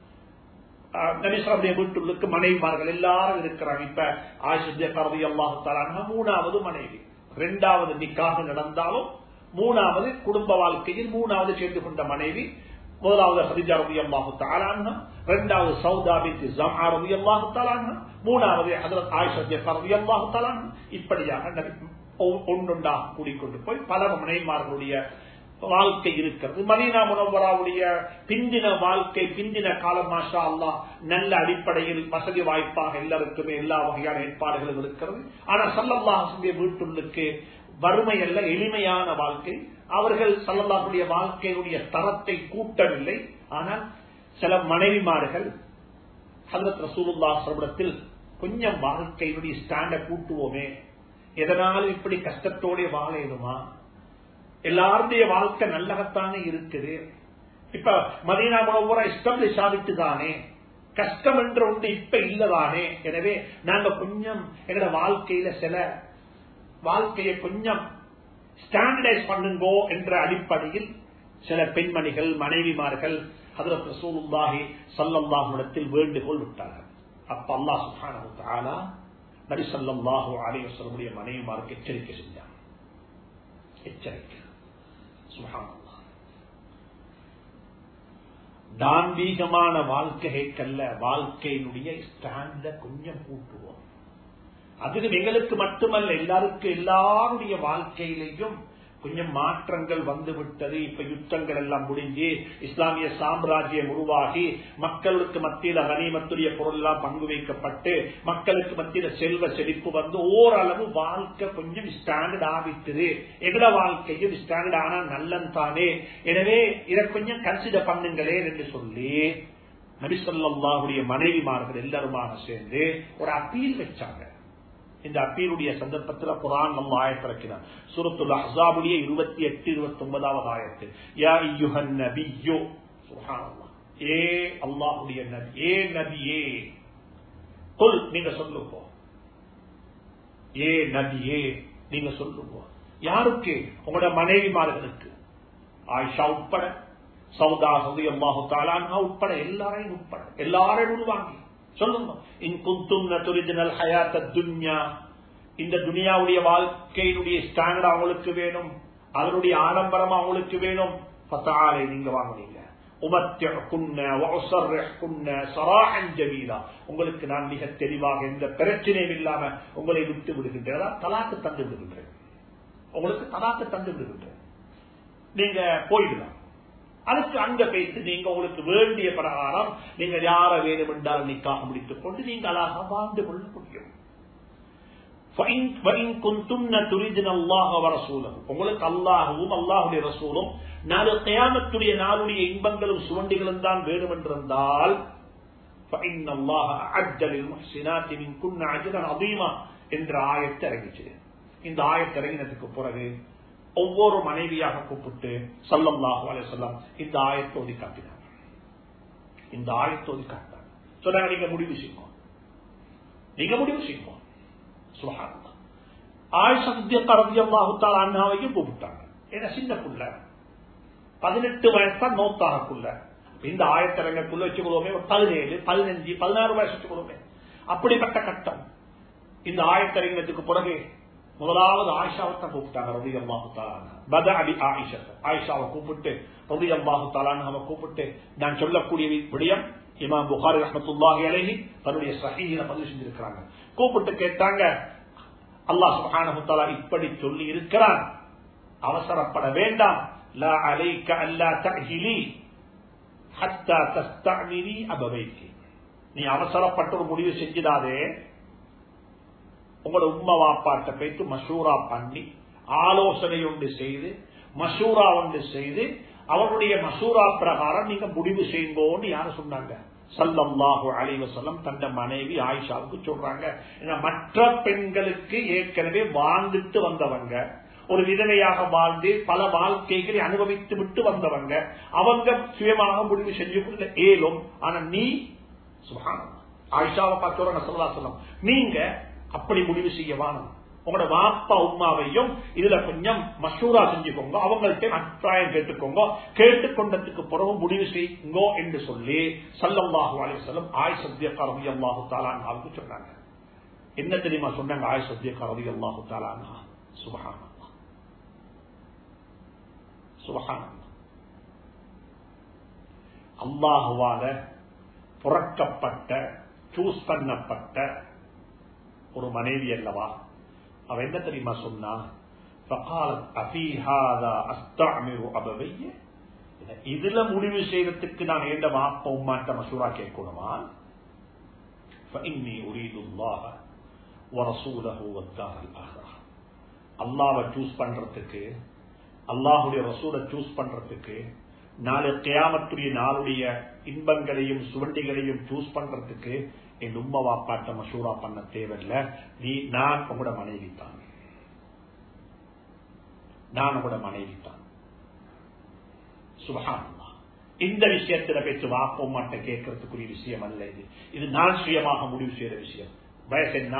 Speaker 1: நபிசரமுடைய வீட்டுள்ளுக்கு மனைவிமார்கள் எல்லாரும் இருக்கிறாங்க இப்ப ஆயுஷ் கரதி அல்லாஹால மூணாவது மனைவி இரண்டாவது நிக்காக நடந்தாலும் மூணாவது குடும்ப வாழ்க்கையில் மூணாவது சேர்ந்து கொண்ட மனைவி முதலாவது ஹரிஜா ரவி அல்லாஹு தாலான்ஹா இரண்டாவது சவுதா பின் ஜமா ரவி அல்லாஹு தாலான்ஹா மூணாவது ஹதரத் ஆயுஷ் ரவி அல்லாஹு தாலான்ஹா இப்படியாக ஒன்றுண்டாக கூடிக்கொண்டு போய் பல மனைவிமார்களுடைய வாழ்க்கை இருக்கிறது மதீனா முனவராவுடைய பிந்தின வாழ்க்கை பிந்தின காலம் மாஷா அல்லா நல்ல அடிப்படையில் வசதி வாய்ப்பாக எல்லாருக்குமே எல்லா வகையான ஏற்பாடுகளும் இருக்கிறது ஆனா சல்லல்லாஹுடைய வீட்டுள்ளுக்கு வறுமை அல்ல எளிமையான வாழ்க்கை அவர்கள் சல்லல்லாஹுடைய வாழ்க்கையுடைய தரத்தை கூட்டவில்லை ஆனால் சில மனைவிமார்கள் ஹசரத் ரசூலுல்லா சொல்றத்தில் கொஞ்சம் வாழ்க்கையினுடைய ஸ்டாண்ட கூட்டுவோமே எதனாலும் இப்படி கஷ்டத்தோட வாழணுமா எல்லாருடைய வாழ்க்கை நல்லகத்தானே இருக்குது இப்ப மதீனா முனவரா எஸ்டாப்ளிஷ் ஆகிட்டு தானே கஷ்டம் என்ற ஒன்று இப்ப இல்லதானே எனவே நாங்க கொஞ்சம் எங்களோட வாழ்க்கையில சில வாழ்க்கையை கொஞ்சம் ஸ்டாண்டர்டைஸ் பண்ணுங்கோ என்ற அடிப்படையில் சில பெண்மணிகள் மனைவிமார்கள் ஹதரத் ரசூலுல்லாஹி சல்லல்லாஹுடத்தில் வேண்டுகோள் விட்டார்கள் அப்ப அல்லாஹ் சுப்ஹானஹு தஆலா நபி ஸல்லல்லாஹு அலைஹி வஸல்லமுடைய மனைவிமாருக்கு எச்சரிக்கை செஞ்சாங்க எச்சரிக்கை சுப்ஹானல்லாஹ் தாம்பீகமான வாழ்க்கைக்கல்ல வாழ்க்கையினுடைய ஸ்டாண்ட கொஞ்சம் கூட்டுவோம் அதுக்கு எங்களுக்கு மட்டுமல்ல எல்லாருக்கும் எல்லாருடைய வாழ்க்கையிலையும் கொஞ்சம் மாற்றங்கள் வந்து விட்டது இப்ப யுத்தங்கள் எல்லாம் முடிஞ்சு இஸ்லாமிய சாம்ராஜ்யம் உருவாகி மக்களுக்கு மத்தியில கனிமத்துடைய பொருள் எல்லாம் பங்கு வைக்கப்பட்டு மக்களுக்கு மத்தியில செல்வ செழிப்பு வந்து ஓரளவு வாழ்க்கை கொஞ்சம் ஸ்டாண்டர்ட் ஆகிட்டுது எங்கட வாழ்க்கையும் ஸ்டாண்டர்ட் ஆனா நல்லன் தானே எனவே இதை கொஞ்சம் கன்சிடர் பண்ணுங்களே என்று சொல்லி நபிசல்லாவுடைய மனைவிமார்கள் எல்லாருமாக சேர்ந்து ஒரு அப்பீல் வச்சாங்க இந்த அப்பீலுடைய சந்தர்ப்பத்தில் குரான் நம்ம ஆயத்திறக்கிறார் சூரத்துல் அஹாபுடைய இருபத்தி எட்டு இருபத்தி ஒன்பதாவது ஆயத்து யா யுஹன் நபியோ சுஹானல்லாஹ் ஏ அல்லாஹுடைய நபி ஏ நபியே கொல் நீங்க சொல்லுங்க ஏ நபியே நீங்க சொல்லுங்க யாருக்கு உங்களோட மனைவிமார்களுக்கு ஆயிஷா உட்பட சவுதா சவுதி அல்லாஹு தாலான்ஹா உட்பட எல்லாரையும் உட்பட எல்லாரையும் உருவாங்கி சொல்லுங்க இன் குந்தும் துரிஜினல் ஹயாத்த துன்யா இந்த துனியாவுடைய வாழ்க்கையினுடைய ஸ்டாண்டர்ட் அவங்களுக்கு வேணும் அதனுடைய ஆடம்பரம் அவங்களுக்கு வேணும் பத்தாலை நீங்க வாங்குனீங்க உங்களுக்கு நான் மிக தெளிவாக எந்த பிரச்சனையும் இல்லாம உங்களை விட்டு விடுகின்றேன் தலாக்கு தந்து விடுகின்றேன் உங்களுக்கு தலாக்கு தந்து விடுகின்றேன் நீங்க போயிடலாம் அதுக்கு அங்க பேசி நீங்க உங்களுக்கு வேண்டிய பிரகாரம் நீங்க யார வேணும் என்றால் நிக்காக முடித்துக் கொண்டு நீங்க அழகாக வாழ்ந்து கொள்ள முடியும் உங்களுக்கு அல்லாஹவும் அல்லாஹுடைய ரசூலும் நாலு கயாமத்துடைய நாளுடைய இன்பங்களும் சுவண்டிகளும் தான் வேணும் என்றிருந்தால் என்ற ஆயத்தை இறங்கிச்சு இந்த ஆயத்தை இறங்கினதுக்கு பிறகு ஒவ்வொரு மனைவியாக கூப்பிட்டு சல்லல்லாஹு அலைஹி வஸல்லம் இந்த ஆயத்தோதி காட்டினார் இந்த ஆயத்தோதி காட்டினார் சொன்னாங்க நீங்க முடிவு செய்வோம் நீங்க முடிவு செய்வோம் சுஹானல்லாஹ் ஆயிஷா சித்தியக்கா ரலியல்லாஹு தஆலா அன்ஹாவையும் கூப்பிட்டாங்க ஏன்னா சின்ன புள்ள பதினெட்டு வயசுதான் நோத்தாகக்குள்ள இந்த ஆயத்தரங்கக்குள்ள வச்சுக்கொள்வோமே ஒரு பதினேழு பதினஞ்சு பதினாறு வயசு வச்சுக்கொள்வோமே அப்படிப்பட்ட கட்டம் இந்த ஆயத்தரங்கத்துக்கு பிறகு முதலாவது ஆயிஷாவை கூப்பிட்டாங்க ரவி அம்மாஹு தாலான பத அடி ஆயிஷா ஆயிஷாவை கூப்பிட்டு ரவி அம்மாஹு தாலான அவ கூப்பிட்டு நான் சொல்லக்கூடிய விடயம் இமாம் புகாரி ரஹமத்துல்லாஹி அலைஹி தன்னுடைய சஹீஹில பதிவு செஞ்சிருக்கிறாங்க கூப்பிட்டு கேட்டாங்க அல்லாஹ் சுப்ஹானஹு தஆலா இப்படி சொல்லி இருக்கிறான் அவசரப்பட வேண்டாம் லா அலைக்க அல்லா தஹிலி ஹத்தா தஸ்தஅமினி அபவைக்கு நீ அவசரப்பட்ட ஒரு முடிவு செஞ்சிடாதே உங்களோட உம்மா வாப்பாட்ட போயிட்டு மசூரா பண்ணி ஆலோசனை ஒன்று செய்து மசூரா ஒன்று செய்து அவருடைய மசூரா பிரகாரம் நீங்க முடிவு செய்யுங்கோன்னு யாரு சொன்னாங்க சல்லல்லாஹு அலைவசல்லம் தந்த மனைவி ஆயிஷாவுக்கு சொல்றாங்க மற்ற பெண்களுக்கு ஏற்கனவே வாழ்ந்துட்டு வந்தவங்க ஒரு விதவையாக வாழ்ந்து பல வாழ்க்கைகளை அனுபவித்து விட்டு வந்தவங்க அவங்க சுயமாக முடிவு செஞ்சு கொள்ள ஏலும் ஆனா நீ சுகானம் ஆயிஷாவை பார்த்து சொல்லா சொல்லம் நீங்க அப்படி முடிவு செய்ய வாணும் உங்களோட வாப்பா உமாவையும் இதுல கொஞ்சம் மசூரா செஞ்சுக்கோங்க அவங்கள்ட்ட அபிப்பிராயம் கேட்டுக்கோங்க கேட்டுக்கொண்டதுக்கு பிறகு முடிவு செய்யுங்கோ என்று சொல்லி சல்லல்லாஹு அலி சொல்லம் ஆய் சத்தியக்கா ரவி அல்லாஹு தாலான்னு சொன்னாங்க என்ன தெரியுமா சொன்னாங்க ஆய் சத்தியக்கா ரவி அல்லாஹு தாலானா சுபகான சுபகான அல்லாஹுவால புறக்கப்பட்ட சூஸ் பண்ணப்பட்ட ஒரு மனைவி அல்லவா அவ என்ன தெரியுமா சொன்னா இதுல முடிவு செய்யறதுக்கு நான் எந்த வாப்ப உமாட்ட மசூரா கேட்கணுமா அல்லாவை சூஸ் பண்றதுக்கு அல்லாஹுடைய ரசூலை சூஸ் பண்றதுக்கு நாளை கியாமத்துடைய நாளுடைய இன்பங்களையும் சுவண்டிகளையும் சூஸ் பண்றதுக்கு என் உம்மா வாப்பாட்ட மசூரா பண்ண தேவையில்லை நீ நான் உங்களோட மனைவி தான் நான் உங்களோட மனைவி தான் சுபகானந்தா இந்த விஷயத்துல பேச்சு வாப்போம் மாட்ட கேட்கறதுக்குரிய விஷயம் அல்ல இது இது நான் சுயமாக முடிவு செய்யற விஷயம் வயசு என்ன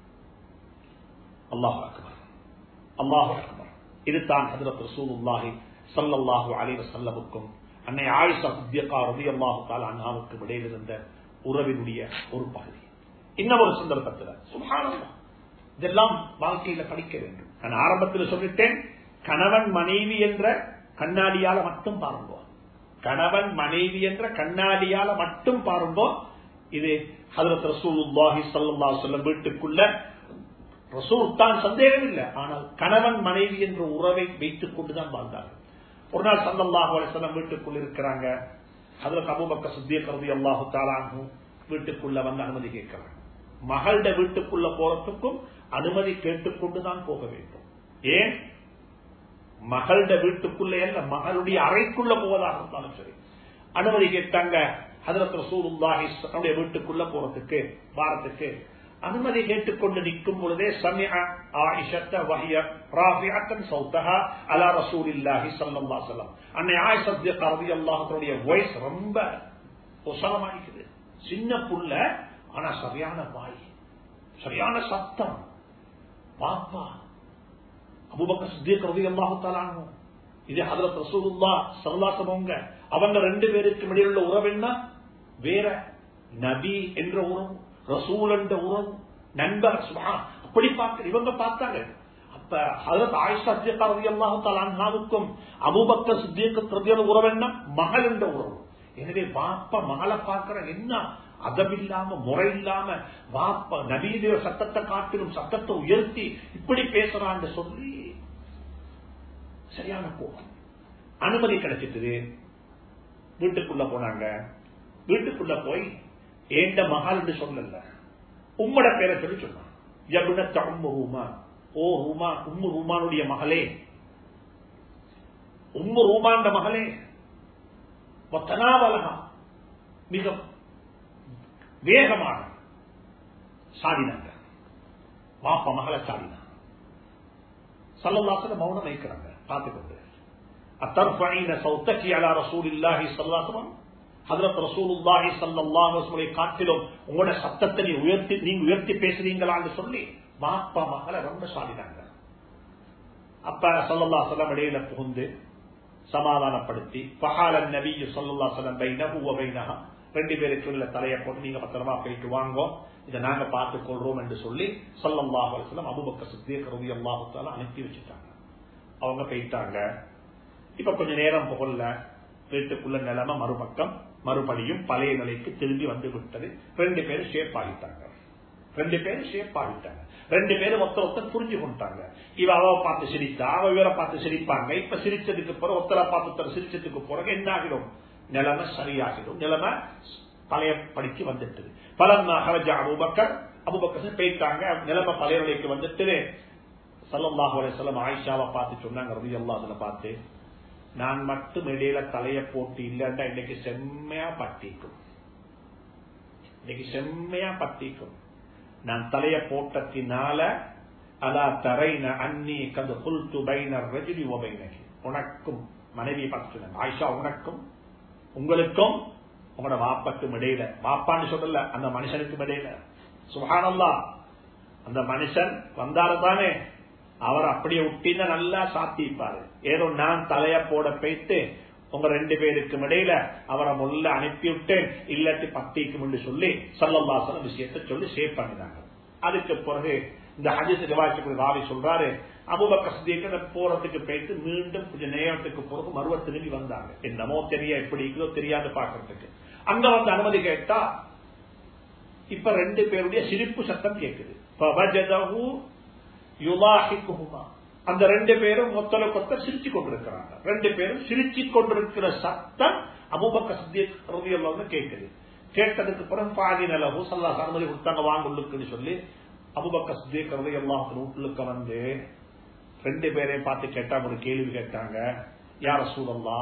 Speaker 1: அல்லாஹ் அக்பர் அல்லாஹ் அக்பர் இதுதான் ஹதரத் ரசூலுல்லாஹி சல்லல்லாஹு அலைவ சல்லமுக்கும் அன்னை ஆயிஷா சித்தியக்கா ரவி அல்லாஹு தாலா அண்ணாவுக்கு இடையில் இருந்த உறவினுடைய ஒரு பகுதி இன்னும் ஒரு சந்தர்ப்பத்தில் சுகானந்தா இதெல்லாம் வாழ்க்கையில படிக்க வேண்டும் நான் ஆரம்பத்தில் சொல்லிட்டேன் கணவன் மனைவி என்ற கண்ணாடியால மட்டும் பாருங்கோ கணவன் மனைவி என்ற கண்ணாடியால மட்டும் பாருங்கோ இது ஹதரத் ரசூலுல்லாஹி சல்லா சொல்லம் வீட்டுக்குள்ள ரசூல் தான் சந்தேகம் இல்லை ஆனால் கணவன் மனைவி என்ற உறவை வைத்துக் கொண்டுதான் வாழ்ந்தார்கள் ஒரு நாள் சல்லல்லாஹு அலிசல்லம் வீட்டுக்குள் இருக்கிறாங்க அதுல அபுபக்க சுத்திய கருதி அல்லாஹு தாலானு வீட்டுக்குள்ள வந்து அனுமதி கேட்கிறாங்க மகளோட வீட்டுக்குள்ள போறதுக்கும் அனுமதி கேட்டுக்கொண்டுதான் போக வேண்டும் ஏன் மகளோட வீட்டுக்குள்ள அல்ல மகளுடைய அறைக்குள்ள போவதாக இருந்தாலும் சரி அனுமதி கேட்டாங்க ஹதரத் ரசூலுல்லாஹி தன்னுடைய வீட்டுக்குள்ள போறதுக்கு வாரத்துக்கு அனுமதி கேட்டுக்கொண்டு நிற்கும் பொழுதே சமிஅ ஆயிஷத்த வஹிய ராஃபிஅத்தன் சௌத்தஹா அலா ரசூலில்லாஹி ஸல்லல்லாஹு அலைஹி வஸல்லம் அன்னை ஆயிஷா ரலியல்லாஹு தன்னுடைய வாய்ஸ் ரொம்ப உசலமாயிக்குது சின்ன புள்ள ஆனா சரியான வாய் சரியான சத்தம் பாப்பா அபுபக்கர் சித்திக் ரலியல்லாஹு தஆலா இது ஹதரத் ரசூலுல்லாஹ் ஸல்லல்லாஹு அலைஹி அவங்க ரெண்டு பேருக்கு இடையில உள்ள உறவு என்ன வேற நபி என்ற உறவு ரசூல் என்ற உறவு நண்பர் அப்படி பார்க்க இவங்க பார்த்தாங்க அப்ப ஹதரத் ஆயிஷா சித்திகா ரலியல்லாஹு தஆலா அன்ஹாவுக்கும் அபூபக்கர் சித்திக் ரலியல்லாஹு உறவு என்ன மகள் என்ற உறவு எனவே வாப்பா மகளை பார்க்கிற என்ன அதமில்லாம முறை இல்லாம வாப்பா நபீதிய சத்தத்தை காட்டிலும் சத்தத்தை உயர்த்தி இப்படி பேசுறான்னு சொல்லி சரியான கோபம் அனுமதி கிடைச்சிட்டு வீட்டுக்குள்ள போனாங்க வீட்டுக்குள்ள போய் ஏண்ட மகால் என்று சொல்லல உம்மட பேரை சொல்லி சொன்னான் யபுனத்த உம்மு ரூமா ஓ ரூமா உம்மு ரூமானுடைய மகளே உம்மு ரூமாண்ட மகளே தனாவலகா மிக வேகமாக சாடினாங்க வாப்ப மகளை சாடினாங்க சல்லல்லாசன மௌனம் வைக்கிறாங்க பார்த்துக்கொண்டு அத்தர்பணின சௌத்தக்கி அலா ரசூல் இல்லாஹி சல்லாசனம் ஹதரத் ரசூலுல்லாஹி ஸல்லல்லாஹு அலைஹி காட்டிலும் உங்களோட சத்தத்தை நீ உயர்த்தி நீங்க உயர்த்தி பேசுறீங்களான்னு சொல்லி பாப்பா மகளை ரொம்ப சாடினாங்க அப்ப ஸல்லல்லாஹு அலைஹி வஸல்லம் இடையில புகுந்து சமாதானப்படுத்தி ஃபஹால நபி ஸல்லல்லாஹு அலைஹி வஸல்லம் பைனஹு வ பைனஹா ரெண்டு பேருக்கு உள்ள தலையை போட்டு நீங்க பத்திரமா போயிட்டு வாங்கோ இதை நாங்க பார்த்துக் கொள்றோம் என்று சொல்லி ஸல்லல்லாஹு அலைஹி வஸல்லம் அபூபக்கர் சித்திக் ரலியல்லாஹு தஆலா அனுப்பி வச்சுட்டாங்க அவங்க போயிட்டாங்க இப்ப கொஞ்ச நேரம் புகழ்ல வீட்டுக்குள்ள நிலைமை மறுபக்கம் மறுபடியும் பழைய நிலைக்கு திரும்பி வந்து விட்டது ரெண்டு பேரும் ஷேப் ஆகிட்டாங்க ரெண்டு பேரும் ஷேப் ஆகிட்டாங்க ரெண்டு பேரும் ஒருத்தர் ஒருத்தர் புரிஞ்சு கொண்டாங்க இவ அவ பார்த்து சிரித்தா அவ இவரை பார்த்து சிரிப்பாங்க இப்ப சிரிச்சதுக்கு பிறகு ஒருத்தரை பார்த்து ஒருத்தர் சிரிச்சதுக்கு பிறகு என்ன ஆகிடும் நிலைமை சரியாகிடும் நிலைமை பழைய படிக்கு வந்துட்டு பலம் ஹரஜா அபுபக்கர் அபுபக்கர் போயிட்டாங்க நிலைமை பழைய நிலைக்கு வந்துட்டு சல்லாஹு அலையம் ஆயிஷாவை பார்த்து சொன்னாங்க ரவி அல்லா அதுல பார்த்து நான் மட்டும் இடையில தலைய போட்டு இல்லைன்னா இன்னைக்கு செம்மையா பட்டிக்கும் இன்னைக்கு செம்மையா பட்டிக்கும் நான் தலைய போட்டத்தினால அதா தரைன அன்னி கது குல்து பைனர் ரஜினி ஓபைனகி உனக்கும் மனைவியை பார்த்து சொன்னாங்க ஆயிஷா உனக்கும் உங்களுக்கும் உங்களோட வாப்பக்கும் இடையில வாப்பான்னு சொல்லல அந்த மனுஷனுக்கும் இடையில சுகானல்லா அந்த மனுஷன் வந்தாரு தானே அவர் அப்படியே விட்டின நல்லா சாத்திப்பாரு ஏதோ நான் தலைய போட போயிட்டு உங்க ரெண்டு பேருக்கும் இடையில அவரை முல்ல அனுப்பி விட்டேன் இல்லாட்டி பத்திக்கும் சொல்லி சல்லல்லாசன விஷயத்தை சொல்லி சேவ் பண்ணினாங்க அதுக்கு பிறகு இந்த ஹஜிஸ் ரிவாய்ச்சி ராவி சொல்றாரு அபுபக்க சதீக்க போறதுக்கு போயிட்டு மீண்டும் கொஞ்ச நேரத்துக்கு பிறகு மறுவ திரும்பி வந்தாங்க என்னமோ தெரிய எப்படி இருக்குதோ தெரியாது பாக்குறதுக்கு அங்க வந்து அனுமதி கேட்டா இப்ப ரெண்டு பேருடைய சிரிப்பு சத்தம் கேட்குது அந்த ரெண்டு பேரும் ஒத்தல கொத்த சிரிச்சு கொண்டிருக்கிறாங்க ரெண்டு பேரும் சிரிச்சு கொண்டிருக்கிற சத்தம் அபுபக்க சத்தியம் கேட்குது கேட்டதுக்கு பிறகு பாதி நிலவு சல்லா அனுமதி கொடுத்தாங்க வாங்க உள்ளுக்குன்னு சொல்லி அபுபக்க சத்திய எல்லாம் வீட்டுக்கு வந்து ரெண்டு பேரையும் பார்த்து கேட்டா ஒரு கேள்வி கேட்டாங்க யார சூழல்லா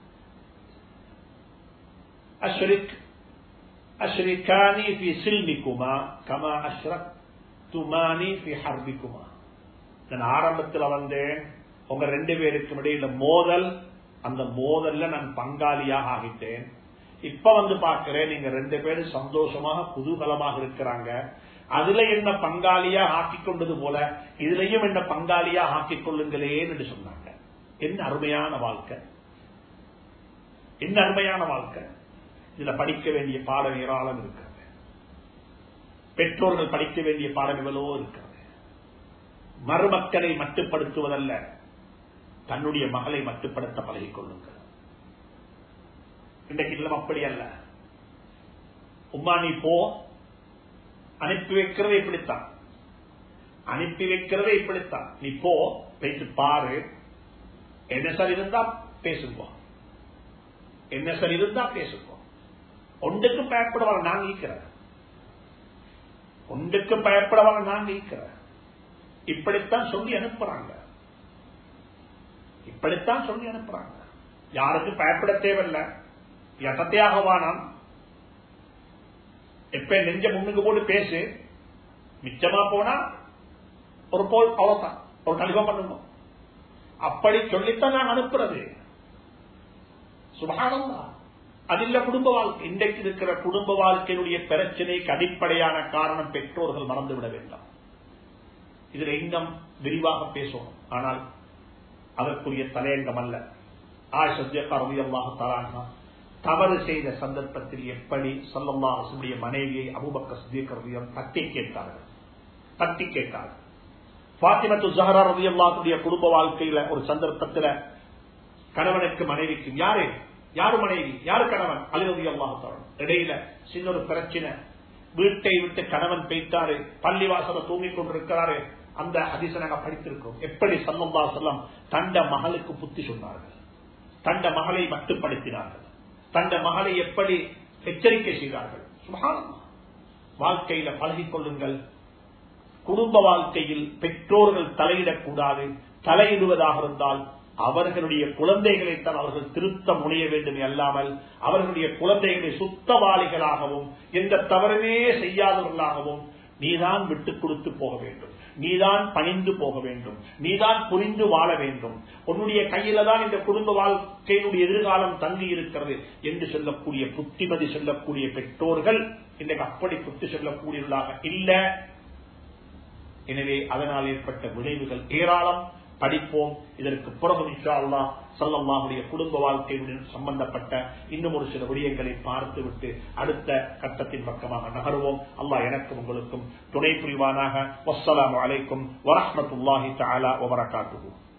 Speaker 1: அஷ்ரிக் அஷ்ரிகானி பி சில்மிக்குமா கமா அஷ்ரக் துமானி பி ஹர்பிக்குமா நான் ஆரம்பத்தில் வந்தேன் உங்க ரெண்டு பேருக்கும் இடையில மோதல் அந்த மோதல்ல நான் பங்காளியாக ஆகிட்டேன் இப்ப வந்து பாக்குறேன் நீங்க ரெண்டு பேரும் சந்தோஷமாக குதூகலமாக இருக்கிறாங்க அதுல என்ன பங்காளியா ஆக்கிக் கொண்டது போல இதுலயும் என்ன பங்காளியா ஆக்கிக் கொள்ளுங்களேன் என்று சொன்னாங்க என்ன அருமையான வாழ்க்கை என்ன அருமையான வாழ்க்கை இதுல படிக்க வேண்டிய பாடம் ஏராளம் இருக்கிறது பெற்றோர்கள் படிக்க வேண்டிய பாடம் எவ்வளவோ இருக்கிறது மருமக்களை மட்டுப்படுத்துவதல்ல தன்னுடைய மகளை மட்டுப்படுத்த பழகிக் கொள்ளுங்கள் இன்றைக்கு இல்லம் அப்படி அல்ல உமா நீ போ அனுப்பி வைக்கிறதே இப்படித்தான் அனுப்பி வைக்கிறதே இப்படித்தான் நீ போ பேசி பாரு என்ன சார் இருந்தா பேசுங்க என்ன சார் இருந்தா பேசுங்க ஒன்றுக்கும் பயப்படுவாங்க நான் நீக்கிறேன் ஒன்றுக்கும் பயப்படுவாங்க நான் நீக்கிறேன் இப்படித்தான் சொல்லி அனுப்புறாங்க இப்படித்தான் சொல்லி அனுப்புறாங்க யாருக்கும் பயப்பட தேவையில்லை எட்டத்தையாக வானம் எப்ப நெஞ்ச முன்னுக்கு போட்டு பேசு மிச்சமா போனா ஒரு போல் அவ்வளவுதான் ஒரு கணிதம் பண்ணணும் அப்படி சொல்லித்தான் நான் அனுப்புறது சுபானம் அது இல்ல குடும்ப வாழ்க்கை இன்றைக்கு இருக்கிற குடும்ப வாழ்க்கையினுடைய பிரச்சனைக்கு அடிப்படையான காரணம் பெற்றோர்கள் மறந்துவிட வேண்டாம் இதுல இன்னும் விரிவாக பேசணும் ஆனால் அதற்குரிய தலையங்கம் அல்ல ஆயுஷத்தியக்காரதியல்லாக தராங்க தவறு செய்த சந்தர்ப்பத்தில் எப்படி சொல்லல்லாசுடைய மனைவியை அபுபக்க சுதீகரதியம் தட்டி கேட்டார்கள் தட்டி கேட்டார்கள் பாத்திமத்து ஜஹரா ரதியல்லாத்துடைய குடும்ப வாழ்க்கையில ஒரு சந்தர்ப்பத்தில் கணவனுக்கு மனைவிக்கு யாரு யாரு மனைவி யாரு கணவன் அலிரதி அல்லாஹான் இடையில சின்ன ஒரு பிரச்சனை வீட்டை விட்டு கணவன் பெய்த்தாரு பள்ளிவாசல தூங்கிக் கொண்டிருக்கிறாரு அந்த ஹதீச நாங்க படித்திருக்கோம் எப்படி சல்லல்லா செல்லம் தண்ட மகளுக்கு புத்தி சொன்னார்கள் தண்ட மகளை மட்டுப்படுத்தினார்கள் தண்ட மகளை எப்படி எச்சரிக்கை செய்தார்கள் சுகானம் வாழ்க்கையில பழகிக் கொள்ளுங்கள் குடும்ப வாழ்க்கையில் பெற்றோர்கள் தலையிடக்கூடாது தலையிடுவதாக இருந்தால் அவர்களுடைய குழந்தைகளைத்தான் அவர்கள் திருத்த முனைய வேண்டும் அல்லாமல் அவர்களுடைய குழந்தைகளை சுத்தவாளிகளாகவும் எந்த தவறுமே செய்யாதவர்களாகவும் நீதான் விட்டுக் கொடுத்து போக வேண்டும் நீதான் பணிந்து போக வேண்டும் நீதான் புரிந்து வாழ வேண்டும் உன்னுடைய கையில தான் இந்த குடும்ப வாழ்க்கையினுடைய எதிர்காலம் தங்கி இருக்கிறது என்று சொல்லக்கூடிய புத்திமதி சொல்லக்கூடிய பெற்றோர்கள் இன்றைக்கு அப்படி புத்தி சொல்லக்கூடியவர்களாக இல்ல எனவே அதனால் ஏற்பட்ட விளைவுகள் ஏராளம் படிப்போம் இதற்கு பிறகு இன்ஷா அல்லா சல்லம்மாவுடைய குடும்ப வாழ்க்கையுடன் சம்பந்தப்பட்ட இன்னும் ஒரு சில விடயங்களை பார்த்துவிட்டு அடுத்த கட்டத்தின் பக்கமாக நகருவோம் அல்லாஹ் எனக்கும் உங்களுக்கும் துணை புரிவானாக வசலாம் அலைக்கும் வரமத்துல்லாஹி தாலா வபரகாத்துவோம்